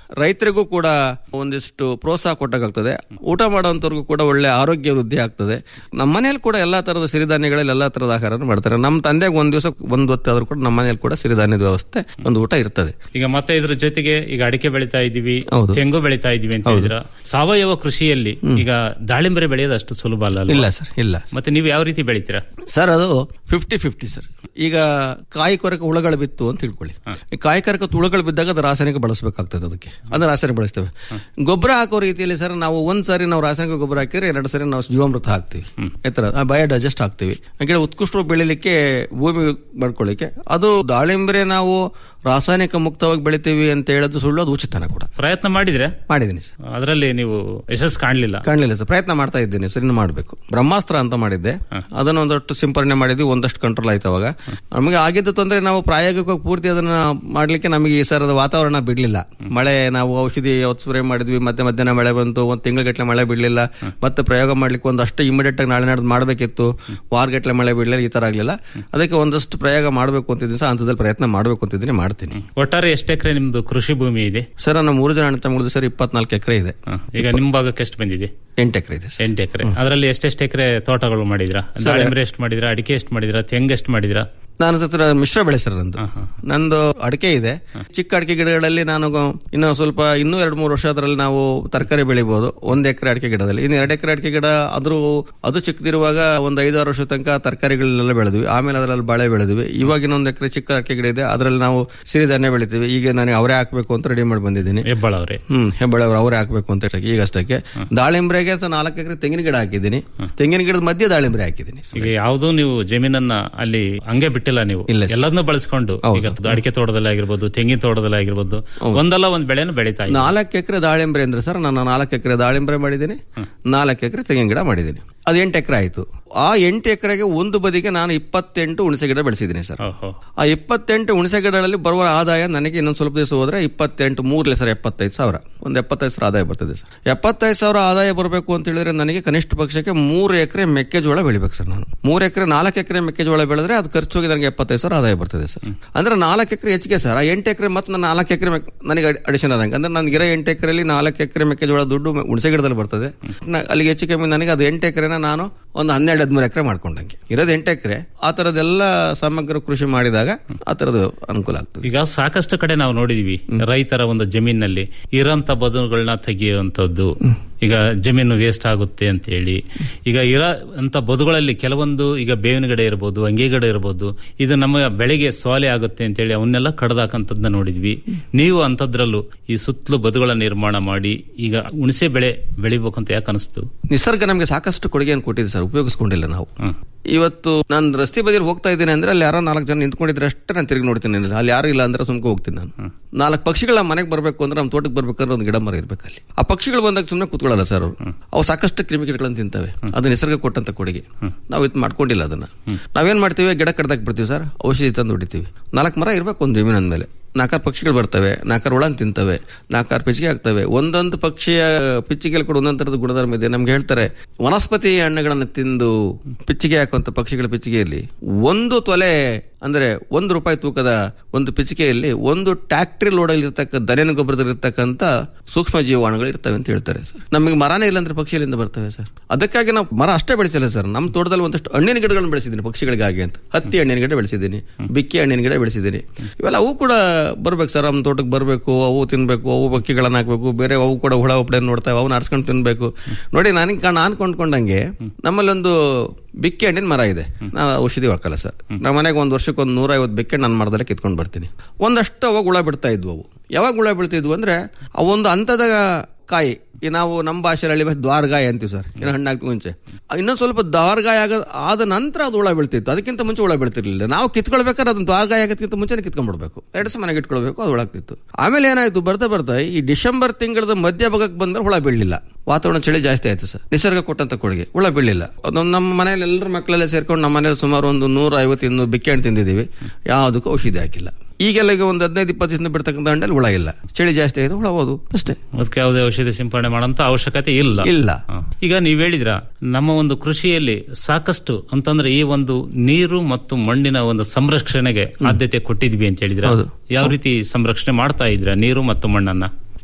Speaker 4: ರೈತರಿಗೂ ಕೂಡ ಒಂದಿಷ್ಟು ಪ್ರೋತ್ಸಾಹ ಕೊಟ್ಟಾಗ್ತದೆ ಊಟ ಮಾಡೋಂಥವ್ರಿಗೂ ಕೂಡ ಒಳ್ಳೆ ಆರೋಗ್ಯ ವೃದ್ಧಿ ಆಗ್ತದೆ ನಮ್ಮ ಮನೇಲಿ ಕೂಡ ಎಲ್ಲಾ ತರದ ಸಿರಿಧಾನ್ಯಗಳಲ್ಲಿ ಎಲ್ಲಾ ತರದ ಆಹಾರ ಮಾಡ್ತಾರೆ ನಮ್ಮ ತಂದೆಗೆ ಒಂದ್ ದಿವಸ ಒಂದ್ ಹೊತ್ತಾದ್ರೂ ಕೂಡ ನಮ್ಮ ಮನೇಲಿ ಕೂಡ ಸಿರಿಧಾನ್ಯದ ವ್ಯವಸ್ಥೆ ಒಂದು ಊಟ ಇರ್ತದೆ
Speaker 5: ಈಗ ಮತ್ತೆ ಇದ್ರ ಜೊತೆಗೆ ಈಗ ಅಡಿಕೆ ಬೆಳಿತಾ ಇದೀವಿ
Speaker 4: ಹೌದು.
Speaker 5: ತೆಂಗು ಬೆಳಿತಾ ಇದೀವಿ ಅಂತ ಹೇಳಿದ್ರ ಸಾವಯವ ಕೃಷಿಯಲ್ಲಿ ಈಗ ದಾಳಿಂಬರೆ ಬೆಳೆಯೋದು ಅಷ್ಟು ಸುಲಭ ಅಲ್ಲ ಅಲ್ವಾ?
Speaker 4: ಇಲ್ಲ ಸರ್ ಇಲ್ಲ
Speaker 5: ಮತ್ತೆ ನೀವು ಯಾವ ರೀತಿ ಬೆಳಿತೀರಾ
Speaker 4: ಸರ್ ಅದು ಫಿಫ್ಟಿ ಫಿಫ್ಟಿ ಸರ್ ಈಗ ಕಾಯಿ ಕೊರಕ ಹುಳಗಳು ಬಿತ್ತು ಅಂತ ತಿಳ್ಕೊಳ್ಳಿ ಈ ಕಾಯಿ ಕೊರಕ ಹುಳಗಳು ಬಿದ್ದಾಗ ಅದು ರಾಸಾಯನಿಕ ಬಳಸಬೇಕಾಗ್ತದೆ ಅದಕ್ಕೆ ಅದು ರಾಸಾಯನಿಕ ಬಳಸ್ತೇವೆ ಗೊಬ್ಬರ ಹಾಕೋ ರೀತಿಯಲ್ಲಿ ಸರ್ ನಾವು ಒಂದ್ ಸಾರಿ ನಾವು ರಾಸಾಯನಿಕ ಗೊಬ್ಬರ ಹಾಕಿದ್ರೆ ಎರಡು ಸರಿ ನಾವು ಜೀವಾಮೃತ ಹಾಕ್ತಿವಿ ಈ ತರ ಬಯೋ ಡೈಜೆಸ್ಟ್ ಹಾಕ್ತಿವಿ ಯಾಕಂದ್ರೆ ಉತ್ಕೃಷ್ಟ ಬೆಳಿಲಿಕ್ಕೆ ಭೂಮಿ ಮಾಡ್ಕೊಳ್ಳಿಕ್ಕೆ ಅದು ದಾಳಿಂಬರೆ ನಾವು ರಾಸಾಯನಿಕ ಮುಕ್ತವಾಗಿ ಬೆಳಿತೀವಿ ಅಂತ ಹೇಳೋದು ಸುಳ್ಳು ಅದು ಉಚಿತನ ಕೂಡ
Speaker 5: ಪ್ರಯತ್ನ ಮಾಡಿದ್ರೆ
Speaker 4: ಮಾಡಿದ್ದೀನಿ ಸರ್
Speaker 5: ಅದರಲ್ಲಿ ನೀವು ಯಶಸ್ಸು ಕಾಣಲಿಲ್ಲ
Speaker 4: ಕಾಣಲಿಲ್ಲ ಸರ್ ಪ್ರಯತ್ನ ಮಾಡ್ತಾ ಇದ್ದೇನೆ ಸರ್ ಇನ್ನು ಮಾಡಬೇಕು ಬ್ರಹ್ಮಾಸ್ತ್ರ ಅಂತ ಮಾಡಿದ್ದೆ ಅದನ್ನ ಒಂದಷ್ಟು ಸಿಂಪರಣೆ ಮಾಡಿದ್ವಿ ಒಂದಷ್ಟು ಕಂಟ್ರೋಲ್ ಆಯ್ತು ಅವಾಗ ನಮಗೆ ಆಗಿದ್ದು ತೊಂದರೆ ನಾವು ಪ್ರಾಯೋಗಿಕವಾಗಿ ಪೂರ್ತಿ ಅದನ್ನ ಮಾಡ್ಲಿಕ್ಕೆ ನಮಗೆ ಈ ಸರದ ವಾತಾವರಣ ಬಿಡ್ಲಿಲ್ಲ ಮಳೆ ನಾವು ಔಷಧಿ ಯಾವತ್ತು ಸ್ಪ್ರೇ ಮಾಡಿದ್ವಿ ಮತ್ತೆ ಮಧ್ಯಾಹ್ನ ಮಳೆ ಬಂತು ಒಂದು ತಿಂಗಳಗಟ್ಟಲೆ ಮಳೆ ಬಿಡ್ಲಿಲ್ಲ ಮತ್ತೆ ಪ್ರಯೋಗ ಮಾಡ್ಲಿಕ್ಕೆ ಒಂದಷ್ಟು ಇಮಿಡಿಯೇಟ್ ಆಗಿ ನಾಳೆ ನಾಡ್ದು ಮಾಡಬೇಕಿತ್ತು ವಾರಗಟ್ಟಲೆ ಮಳೆ ಬಿಡ್ಲಿಲ್ಲ ಈ ತರ ಆಗ್ಲಿಲ್ಲ ಅದಕ್ಕೆ ಒಂದಷ್ಟು ಪ್ರಯೋಗ ಮಾಡಬೇಕು ಅಂತಿದ್ದೀನಿ ಸರ್ ಹಂತದಲ್ಲಿ ಪ್ರಯತ್ನ ಮಾಡಬೇಕು ಅಂತಿದ್ದೀನಿ ಮಾಡ್ತೀನಿ
Speaker 5: ಒಟ್ಟಾರೆ ಎಷ್ಟು ಎಕರೆ ನಿಮ್ದು ಕೃಷಿ ಭೂಮಿ ಇದೆ
Speaker 4: ಸರ್ ನಮ್ಮ ಮೂರು ಜನ ಅಣ್ಣ ತಮ್ಮಗಳು ಸರ್ ಇಪ್ಪತ್ನಾಲ್ಕು ಎಕರೆ ಇದೆ
Speaker 5: ಹ. ಈಗ ನಿಮ್ ಭಾಗಕ್ಕೆ ಎಷ್ಟು ಬಂದಿದೆ
Speaker 4: ಎಂಟು ಎಕರೆ ಇದೆ ಸರ್
Speaker 5: ಎಂಟು ಎಕರೆ ಅದರಲ್ಲಿ ಎಷ್ಟೆಷ್ಟು ಎಕರೆ ತೋಟಗಳು ಮಾಡಿದ್ರಾ ದಾಳಿಂಬರೆ ಎಷ್ಟು ಮಾಡಿದ್ರಾ ಅಡಿಕೆ ಎಷ್ಟು ಮಾಡಿದ್ರಾ ತೆಂಗು ಎಷ್ಟು ಮಾಡಿದ್ರಾ
Speaker 4: ನಾನು ಹತ್ರ ಮಿಶ್ರ ಬೆಳೆ ಸರ್ ನಂದು ನಂದು ಅಡಿಕೆ ಇದೆ ಚಿಕ್ಕ ಅಡಿಕೆ ಗಿಡಗಳಲ್ಲಿ ನಾನು ಗ- ಇನ್ನು ಸ್ವಲ್ಪ ಇನ್ನೂ ಎರಡು ಮೂರು ವರ್ಷ ಅದರಲ್ಲಿ ನಾವು ತರಕಾರಿ ಬೆಳಿಬಹುದು ಒಂದ್ ಎಕರೆ ಅಡಿಕೆ ಗಿಡದಲ್ಲಿ ಇನ್ನು ಎರಡು ಎಕರೆ ಅಡಿಕೆ ಗಿಡ ಅದ್ರ ಅದು ಚಿಕ್ಕದಿರುವಾಗ ಒಂದು ಐದಾರು ವರ್ಷ ತನಕ ತರಕಾರಿಗಳನ್ನೆಲ್ಲ ಬೆಳೆದ್ವಿ ಆಮೇಲೆ ಅದರಲ್ಲಿ ಬಾಳೆ ಬೆಳೆದ್ವಿ ಇವಾಗ ಇನ್ನೊಂದು ಎಕರೆ ಚಿಕ್ಕ ಅಡಿಕೆ ಗಿಡ ಇದೆ ಅದರಲ್ಲಿ ನಾವು ಸಿರಿಧಾನ್ಯ ಬೆಳಿತೀವಿ ಈಗ ನನಗೆ ಅವರೇ ಹಾಕ್ಬೇಕು ಅಂತ ರೆಡಿ ಮಾಡಿ ಬಂದಿದ್ದೀನಿ
Speaker 5: ಹೆಬ್ಬಾಳ ಅವರೇ
Speaker 4: ಹ್ಮ್ ಹೆಬ್ಬಳೆ ಅವರು ಅವರೇ ಹಾಕ್ಬೇಕು ಅಂತ ಹೇಳಿ ಈಗ ಅಷ್ಟಕ್ಕೆ ದಾಳಿಂಬ್ರೆಗೆ ಸ ನಾಲ್ಕು ಎಕರೆ ತೆಂಗಿನ ಗಿಡ ಹಾಕಿದ್ದೀನಿ ತೆಂಗಿನ ಗಿಡದ ಮಧ್ಯೆ ದಾಳಿಂಬ್ರೆ ಹಾಕಿದ್ದೀನಿ
Speaker 5: ಈಗ ಯಾವುದೂ ನೀವು ಜಮೀನನ್ನ ಅಲ್ಲಿ ಹಂಗೆ ಬಿಟ್ಟಿಲ್ಲ ನೀವು
Speaker 4: ಇಲ್ಲ ಸರ್.
Speaker 5: ಎಲ್ಲದನ್ನೂ ಬಳಸ್ಕೊಂಡು ಈಗ ಅಡಿಕೆ ತೋಟದಲ್ಲಿ ಆಗಿರ್ಬೋದು ತೆಂಗಿನ ತೋಟದಲ್ಲಿ ಆಗಿರ್ಬೋದು ಒಂದಲ್ಲ ಒಂದ್ ಬೆಳೆನ ಬೆಳೀತಾ ಇದೆ
Speaker 4: ನಾಲ್ಕು ಎಕರೆ ದಾಳಿಂಬ್ರೆ ಅಂದ್ರೆ ಸರ್ ನಾನು ನಾಲ್ಕು ಎಕರೆ ದಾಳಿಂಬ್ರೆ ಮಾಡಿದ್ದೀನಿ ನಾಲ್ಕು ಎಕರೆ ತೆಂಗಿನ ಗಿಡ ಮಾಡಿದ್ದೀನಿ ಅದು ಎಂಟು ಎಕರೆ ಆಯ್ತು ಆ ಎಂಟು ಎಕರೆಗೆ ಒಂದು ಬದಿಗೆ ನಾನು ಇಪ್ಪತ್ತೆಂಟು ಹುಣಸೆ ಗಿಡ ಬೆಳೆಸಿದ್ದೀನಿ ಸರ್
Speaker 5: ಓಹೋ
Speaker 4: ಆ ಇಪ್ಪತ್ತೆಂಟು ಹುಣಸೆ ಗಿಡಗಳಲ್ಲಿ ಬರುವ ಆದಾಯ ನನಗೆ ಇನ್ನೊಂದು ಸ್ವಲ್ಪ ದಿವಸ ಹೋದ್ರೆ ಇಪ್ಪತ್ತೆಂಟು ಮೂರ್ಲೆ ಸರ್ ಎಪ್ಪತ್ತೈದು ಸಾವಿರ ಒಂದು ಎಪ್ಪತ್ತೈದು ಸಾವಿರ ಆದಾಯ ಬರ್ತದೆ ಸರ್ ಎಪ್ಪತ್ತೈದು ಸಾವಿರ ಆದಾಯ ಬರಬೇಕು ಅಂತ ಹೇಳಿದ್ರೆ ನನಗೆ ಕನಿಷ್ಠ ಪಕ್ಷಕ್ಕೆ ಮೂರು ಎಕರೆ ಮೆಕ್ಕೆಜೋಳ ಬೆಳಿಬೇಕು ಸರ್ ನಾನು ಮೂರು ಎಕರೆ ನಾಲ್ಕು ಎಕರೆ ಮೆಕ್ಕೆಜೋಳ ಬೆಳೆದ್ರೆ ಅದು ಖರ್ಚು ಹೋಗಿ ನನಗೆ ಎಪ್ಪತ್ತೈದು ಸಾವಿರ ಆದಾಯ ಬರ್ತದೆ ಸರ್ ಅಂದ್ರೆ ನಾಲ್ಕು ಎಕರೆ ಹೆಚ್ಚಿಗೆ ಸರ್ ಆ ಎಂಟು ಎಕರೆ ಮತ್ತೆ ನಾನು ನಾಲ್ಕು ಎಕರೆ ನನಗೆ ಅಡಿಷನ್ ಆದಂಗೆ ಅಂದ್ರೆ ನನಗಿರೋ ಎಂಟು ಎಕರೆಯಲ್ಲಿ ನಾಲ್ಕು ಎಕರೆ ಮೆಕ್ಕೆಜೋಳ ದುಡ್ಡು ಮೆ- ಹುಣಸೆ ಗಿಡದಲ್ಲಿ ಬರ್ತದೆ ನ- ಅಲ್ಲಿಗೆ ಹೆಚ್ಚು ಕಮ್ಮಿ ನನಗೆ ಅದು ಎಂಟು ಎಕರೆನ ನಾನು ಒಂದು ಹನ್ನೆರಡು ಹದಿಮೂರು ಎಕರೆ ಮಾಡ್ಕೊಂಡಂಗೆ ಇರೋದು ಎಂಟು ಎಕರೆ ಆ ತರದೆಲ್ಲ ಸಮಗ್ರ ಕೃಷಿ ಮಾಡಿದಾಗ ಆ ತರದ್ದು ಅನುಕೂಲ ಆಗ್ತದೆ
Speaker 5: ಈಗ ಸಾಕಷ್ಟು ಕಡೆ ನಾವು ನೋಡಿದೀವಿ ರೈತರ ಒಂದು ಜಮೀನಲ್ಲಿ ಇರೋಂತ ಬದುಗಳನ್ನ ತೆಗೆಯುವಂತದ್ದು ಈಗ ಜಮೀನು ವೇಸ್ಟ್ ಆಗುತ್ತೆ ಅಂತ ಹೇಳಿ ಈಗ ಇರೋ ಅಂತ ಬದುಗಳಲ್ಲಿ ಕೆಲವೊಂದು ಈಗ ಬೇವಿನ ಗಿಡ ಇರ್ಬೋದು ಅಂಗೇಗಡ ಇರ್ಬೋದು ಇದು ನಮ್ಮ ಬೆಳೆಗೆ ಸೋಲೆ ಆಗುತ್ತೆ ಅಂತ ಹೇಳಿ ಅವನ್ನೆಲ್ಲ ಕಡ್ದಾಕಂತದ್ನ ನೋಡಿದ್ವಿ ನೀವು ಅಂತದ್ರಲ್ಲೂ ಈ ಸುತ್ತಲೂ ಬದುಗಳ ನಿರ್ಮಾಣ ಮಾಡಿ ಈಗ ಹುಣಸೆ ಬೆಳೆ ಬೆಳಿಬೇಕಂತ ಯಾಕೆ ಅನಿಸ್ತು
Speaker 4: ನಿಸರ್ಗ ನಮಗೆ ಸಾಕಷ್ಟು ಕೊಡುಗೆಯನ್ನು ಕೊಟ್ಟಿದೆ ಸರ್ ಉಪಯೋಗಿಸ್ಕೊಂಡಿಲ್ಲ ನಾವು ಇವತ್ತು ನಾನು ರಸ್ತೆ ಬದಿಯಲ್ಲಿ ಹೋಗ್ತಾ ಇದ್ದೇನೆ ಅಂದ್ರೆ ಅಲ್ಲಿ ಯಾರೋ ನಾಲ್ಕು ಜನ ನಿಂತ್ಕೊಂಡಿದ್ರೆ ಅಷ್ಟೇ ನಾನು ತಿರುಗಿ ನೋಡ್ತೀನಿ ಅಲ್ಲಿ. ಅಲ್ಲಿ ಯಾರು ಇಲ್ಲ ಅಂದ್ರೆ ಸುಮ್ಕೆ ಹೋಗ್ತೀನಿ ನಾನು ನಾಲ್ಕು ಪಕ್ಷಿಗಳ ಮನೆಗೆ ಬರಬೇಕು ಅಂದ್ರೆ ನಮ್ಮ ತೋಟಕ್ಕೆ ಬರ್ಬೇಕಂದ್ರೆ ಒಂದು ಗಿಡ ಮರ ಇರ್ಬೇಕು ಅಲ್ಲಿ ಆ ಪಕ್ಷಿಗಳು ಬಂದಾಗ ಸುಮ್ಮನೆ ಕೂತ್ಕೊಳ್ಳಲ್ಲ ಸರ್ ಅವರು ಅವು ಸಾಕಷ್ಟು ಕ್ರಿಮಿಕೀಟಗಳನ್ನು ತಿಂತವೆ ಅದು ನಿಸರ್ಗ ಕೊಟ್ಟಂತ ಕೊಡುಗೆ ನಾವು ಇದು ಮಾಡ್ಕೊಂಡಿಲ್ಲ ಅದನ್ನ ನಾವೇನ್ ಮಾಡ್ತೀವಿ ಗಿಡ ಕಡ್ದಾಕ್ ಬಿಡ್ತೀವಿ ಸರ್ ಔಷಧಿ ತಂದು ಹೊಡಿತೀವಿ ನಾಲ್ಕು ಮರ ಇರ್ಬೇಕು ಒಂದು ಜಮೀನ್ ಅಂದ್ಮೇಲೆ ನಾಲ್ಕಾರು ಪಕ್ಷಿಗಳು ಬರ್ತವೆ ನಾಲ್ಕಾರು ಹುಳ ತಿಂತವೆ ನಾಲ್ಕಾರು ಪಿಚ್ಚಿಗೆ ಆಗ್ತವೆ ಒಂದೊಂದು ಪಕ್ಷಿಯ ಪಿಚ್ಚಿಗೆಯಲ್ಲಿ ಕೂಡ ಒಂದೊಂದು ಥರದ ಗುಣಧರ್ಮ ಇದೆ ನಮ್ಗೆ ಹೇಳ್ತಾರೆ ವನಸ್ಪತಿ ಹಣ್ಣುಗಳನ್ನು ತಿಂದು ಪಿಚ್ಚಿಗೆ ಹಾಕುವಂತ ಪಕ್ಷಿಗಳ ಪಿಚ್ಚಿಗೆಯಲ್ಲಿ ಒಂದು ತೊಲೆ ಅಂದ್ರೆ ಒಂದು ರೂಪಾಯಿ ತೂಕದ ಒಂದು ಪಿಚ್ಚಿಗೆಯಲ್ಲಿ ಒಂದು ಟ್ಯಾಕ್ಟ್ರಿ ಲೋಡಲ್ಲಿ ಇರ್ತಕ್ಕ ದನಿನ ಗೊಬ್ಬರದಲ್ಲಿ ಇರ್ತಕ್ಕಂಥ ಸೂಕ್ಷ್ಮ ಜೀವಾಣುಗಳು ಇರ್ತವೆ ಅಂತ ಹೇಳ್ತಾರೆ ಸರ್ ನಮಗೆ ಮರನೇ ಇಲ್ಲ ಅಂದ್ರೆ ಪಕ್ಷಿಗಳಿಂದ ಬರ್ತವೆ ಸರ್ ಅದಕ್ಕಾಗಿ ನಾವು ಮರ ಅಷ್ಟೇ ಬೆಳೆಸಿಲ್ಲ ಸರ್ ನಮ್ಮ ತೋಟದಲ್ಲಿ ಒಂದಷ್ಟು ಹಣ್ಣಿನ ಗಿಡಗಳನ್ನು ಬೆಳೆಸಿದ್ದೀನಿ ಪಕ್ಷಿಗಳಿಗಾಗಿ ಅಂತ ಹತ್ತಿ ಹಣ್ಣಿನ ಗಿಡ ಬೆಳೆಸಿದ್ದೀನಿ ಬಿಕ್ಕಿ ಹಣ್ಣಿನ ಗಿಡ ಬೆಳೆಸಿದ್ದೀನಿ ಇವೆಲ್ಲ ಅವು ಕೂಡ ಬರ್ಬೇಕು ಸರ್ ನಮ್ಮ ತೋಟಕ್ಕೆ ಬರಬೇಕು ಅವು ತಿನ್ಬೇಕು ಅವು ಬಕ್ಕಿಗಳನ್ನ ಹಾಕ್ಬೇಕು ಬೇರೆ ಅವು ಕೂಡ ಹುಳ ಉಪಡೆ ನೋಡ್ತಾವೆ ಅವನ್ನ ಆರಿಸ್ಕೊಂಡು ತಿನ್ಬೇಕು ನೋಡಿ ನನಗೆ ನಾನು ಕೊಂಡ್ಕೊಂಡಂಗೆ ನಮ್ಮಲ್ಲಿ ಒಂದು ಬಿಕ್ಕಿ ಹಣ್ಣಿನ ಮರ ಇದೆ ನಾ ಔಷಧಿ ಹಾಕಲ್ಲ ಸರ್ ನಮ್ಮ ಮನೆಗೆ ಒಂದು ವರ್ಷಕ್ಕೆ ಒಂದು ನೂರ ಐವತ್ತು ಬೆಕ್ಕೆ ನನ್ನ ಮರದಲ್ಲೇ ಕಿತ್ಕೊಂಡು ಬರ್ತೀನಿ ಒಂದಷ್ಟು ಅವಾಗ ಹುಳ ಬಿಡ್ತಾ ಇದ್ವು ಅವು ಯಾವಾಗ ಹುಳ ಬೀಳ್ತಿದ್ವು ಅಂದ್ರೆ ಆ ಒಂದು ಹಂತದ ಕಾಯಿ ಈ ನಾವು ನಮ್ಮ ಭಾಷೆಯಲ್ಲಿ ದ್ವಾರಗಾಯ ಅಂತೀವಿ ಸರ್ ಇನ್ನು ಹಣ್ಣಾಗ್ತಿ ಮುಂಚೆ ಇನ್ನೊಂದು ಸ್ವಲ್ಪ ದ್ವಾರಗಾಯ ಆಗ ಆದ ನಂತರ ಅದು ಹುಳ ಬೀಳ್ತಿತ್ತು ಅದಕ್ಕಿಂತ ಮುಂಚೆ ಹುಳ ಬೀಳ್ತಿರ್ಲಿಲ್ಲ ನಾವು ಕಿತ್ಕೊಳ್ಬೇಕಾದ್ರೆ ಅದನ್ನ ದ್ವಾರಗಾಯ ಆಗೋದಕ್ಕಿಂತ ಮುಂಚೆ ಕಿತ್ಕೊಂಡ್ಬಿಡ್ಬೇಕು ಎರಡು ದಿವಸ ಮನೆಗೆ ಇಟ್ಕೊಳ್ಬೇಕು ಅದು ಹುಳಾಗ್ತಿತ್ತು ಆಮೇಲೆ ಏನಾಯ್ತು ಬರ್ತಾ ಬರ್ತಾ ಈ ಡಿಸೆಂಬರ್ ತಿಂಗಳದ ಮಧ್ಯ ಭಾಗಕ್ಕೆ ಬಂದ್ರೆ ಹುಳ ಬೀಳಲಿಲ್ಲ ವಾತಾವರಣ ಚಳಿ ಜಾಸ್ತಿ ಆಯ್ತು ಸರ್ ನಿಸರ್ಗ ಕೊಟ್ಟಂತ ಕೊಡುಗೆ ಹುಳ ಬೀಳಲಿಲ್ಲ ಅದೊಂದು ನಮ್ಮ ಮನೆಯಲ್ಲಿ ಎಲ್ಲರ ಮಕ್ಕಳೆಲ್ಲ ಸೇರ್ಕೊಂಡು ನಮ್ಮ ಮನೇಲಿ ಸುಮಾರು ಒಂದು ನೂರ ಐವತ್ತು ಇನ್ನೂರು ಬಿಕ್ಕೆ ಹಣ್ಣು ತಿಂದಿದ್ದೀವಿ ಯಾವುದಕ್ಕೂ ಔಷಧಿ ಹಾಕಿಲ್ಲ ಈಗೆಲ್ಲ ಈಗ ಒಂದು ಹದಿನೈದು ಇಪ್ಪತ್ತು ದಿವಸ ಬಿಡ್ತಕ್ಕಂಥ ಹಣ್ಣಲ್ಲಿ ಹುಳ ಇಲ್ಲ ಚಳಿ ಜಾಸ್ತಿ ಆಯ್ತು ಹುಳ ಹೋದು ಅಷ್ಟೇ
Speaker 5: ಅದಕ್ಕೆ ಯಾವುದೇ ಔಷಧಿ ಸಿಂಪಡಣೆ ಮಾಡೋಂತ ಅವಶ್ಯಕತೆ ಇಲ್ಲ
Speaker 4: ಇಲ್ಲ
Speaker 5: ಹ. ಈಗ ನೀವ್ ಹೇಳಿದ್ರ ನಮ್ಮ ಒಂದು ಕೃಷಿಯಲ್ಲಿ ಸಾಕಷ್ಟು ಅಂತಂದ್ರೆ ಈ ಒಂದು ನೀರು ಮತ್ತು ಮಣ್ಣಿನ ಒಂದು ಸಂರಕ್ಷಣೆಗೆ ಆದ್ಯತೆ ಕೊಟ್ಟಿದ್ವಿ ಅಂತ ಹೇಳಿದ್ರ
Speaker 4: ಹೌದು.
Speaker 5: ಯಾವ ರೀತಿ ಸಂರಕ್ಷಣೆ ಮಾಡ್ತಾ ಇದ್ರ ನೀರು ಮತ್ತು ಮಣ್ಣನ್ನ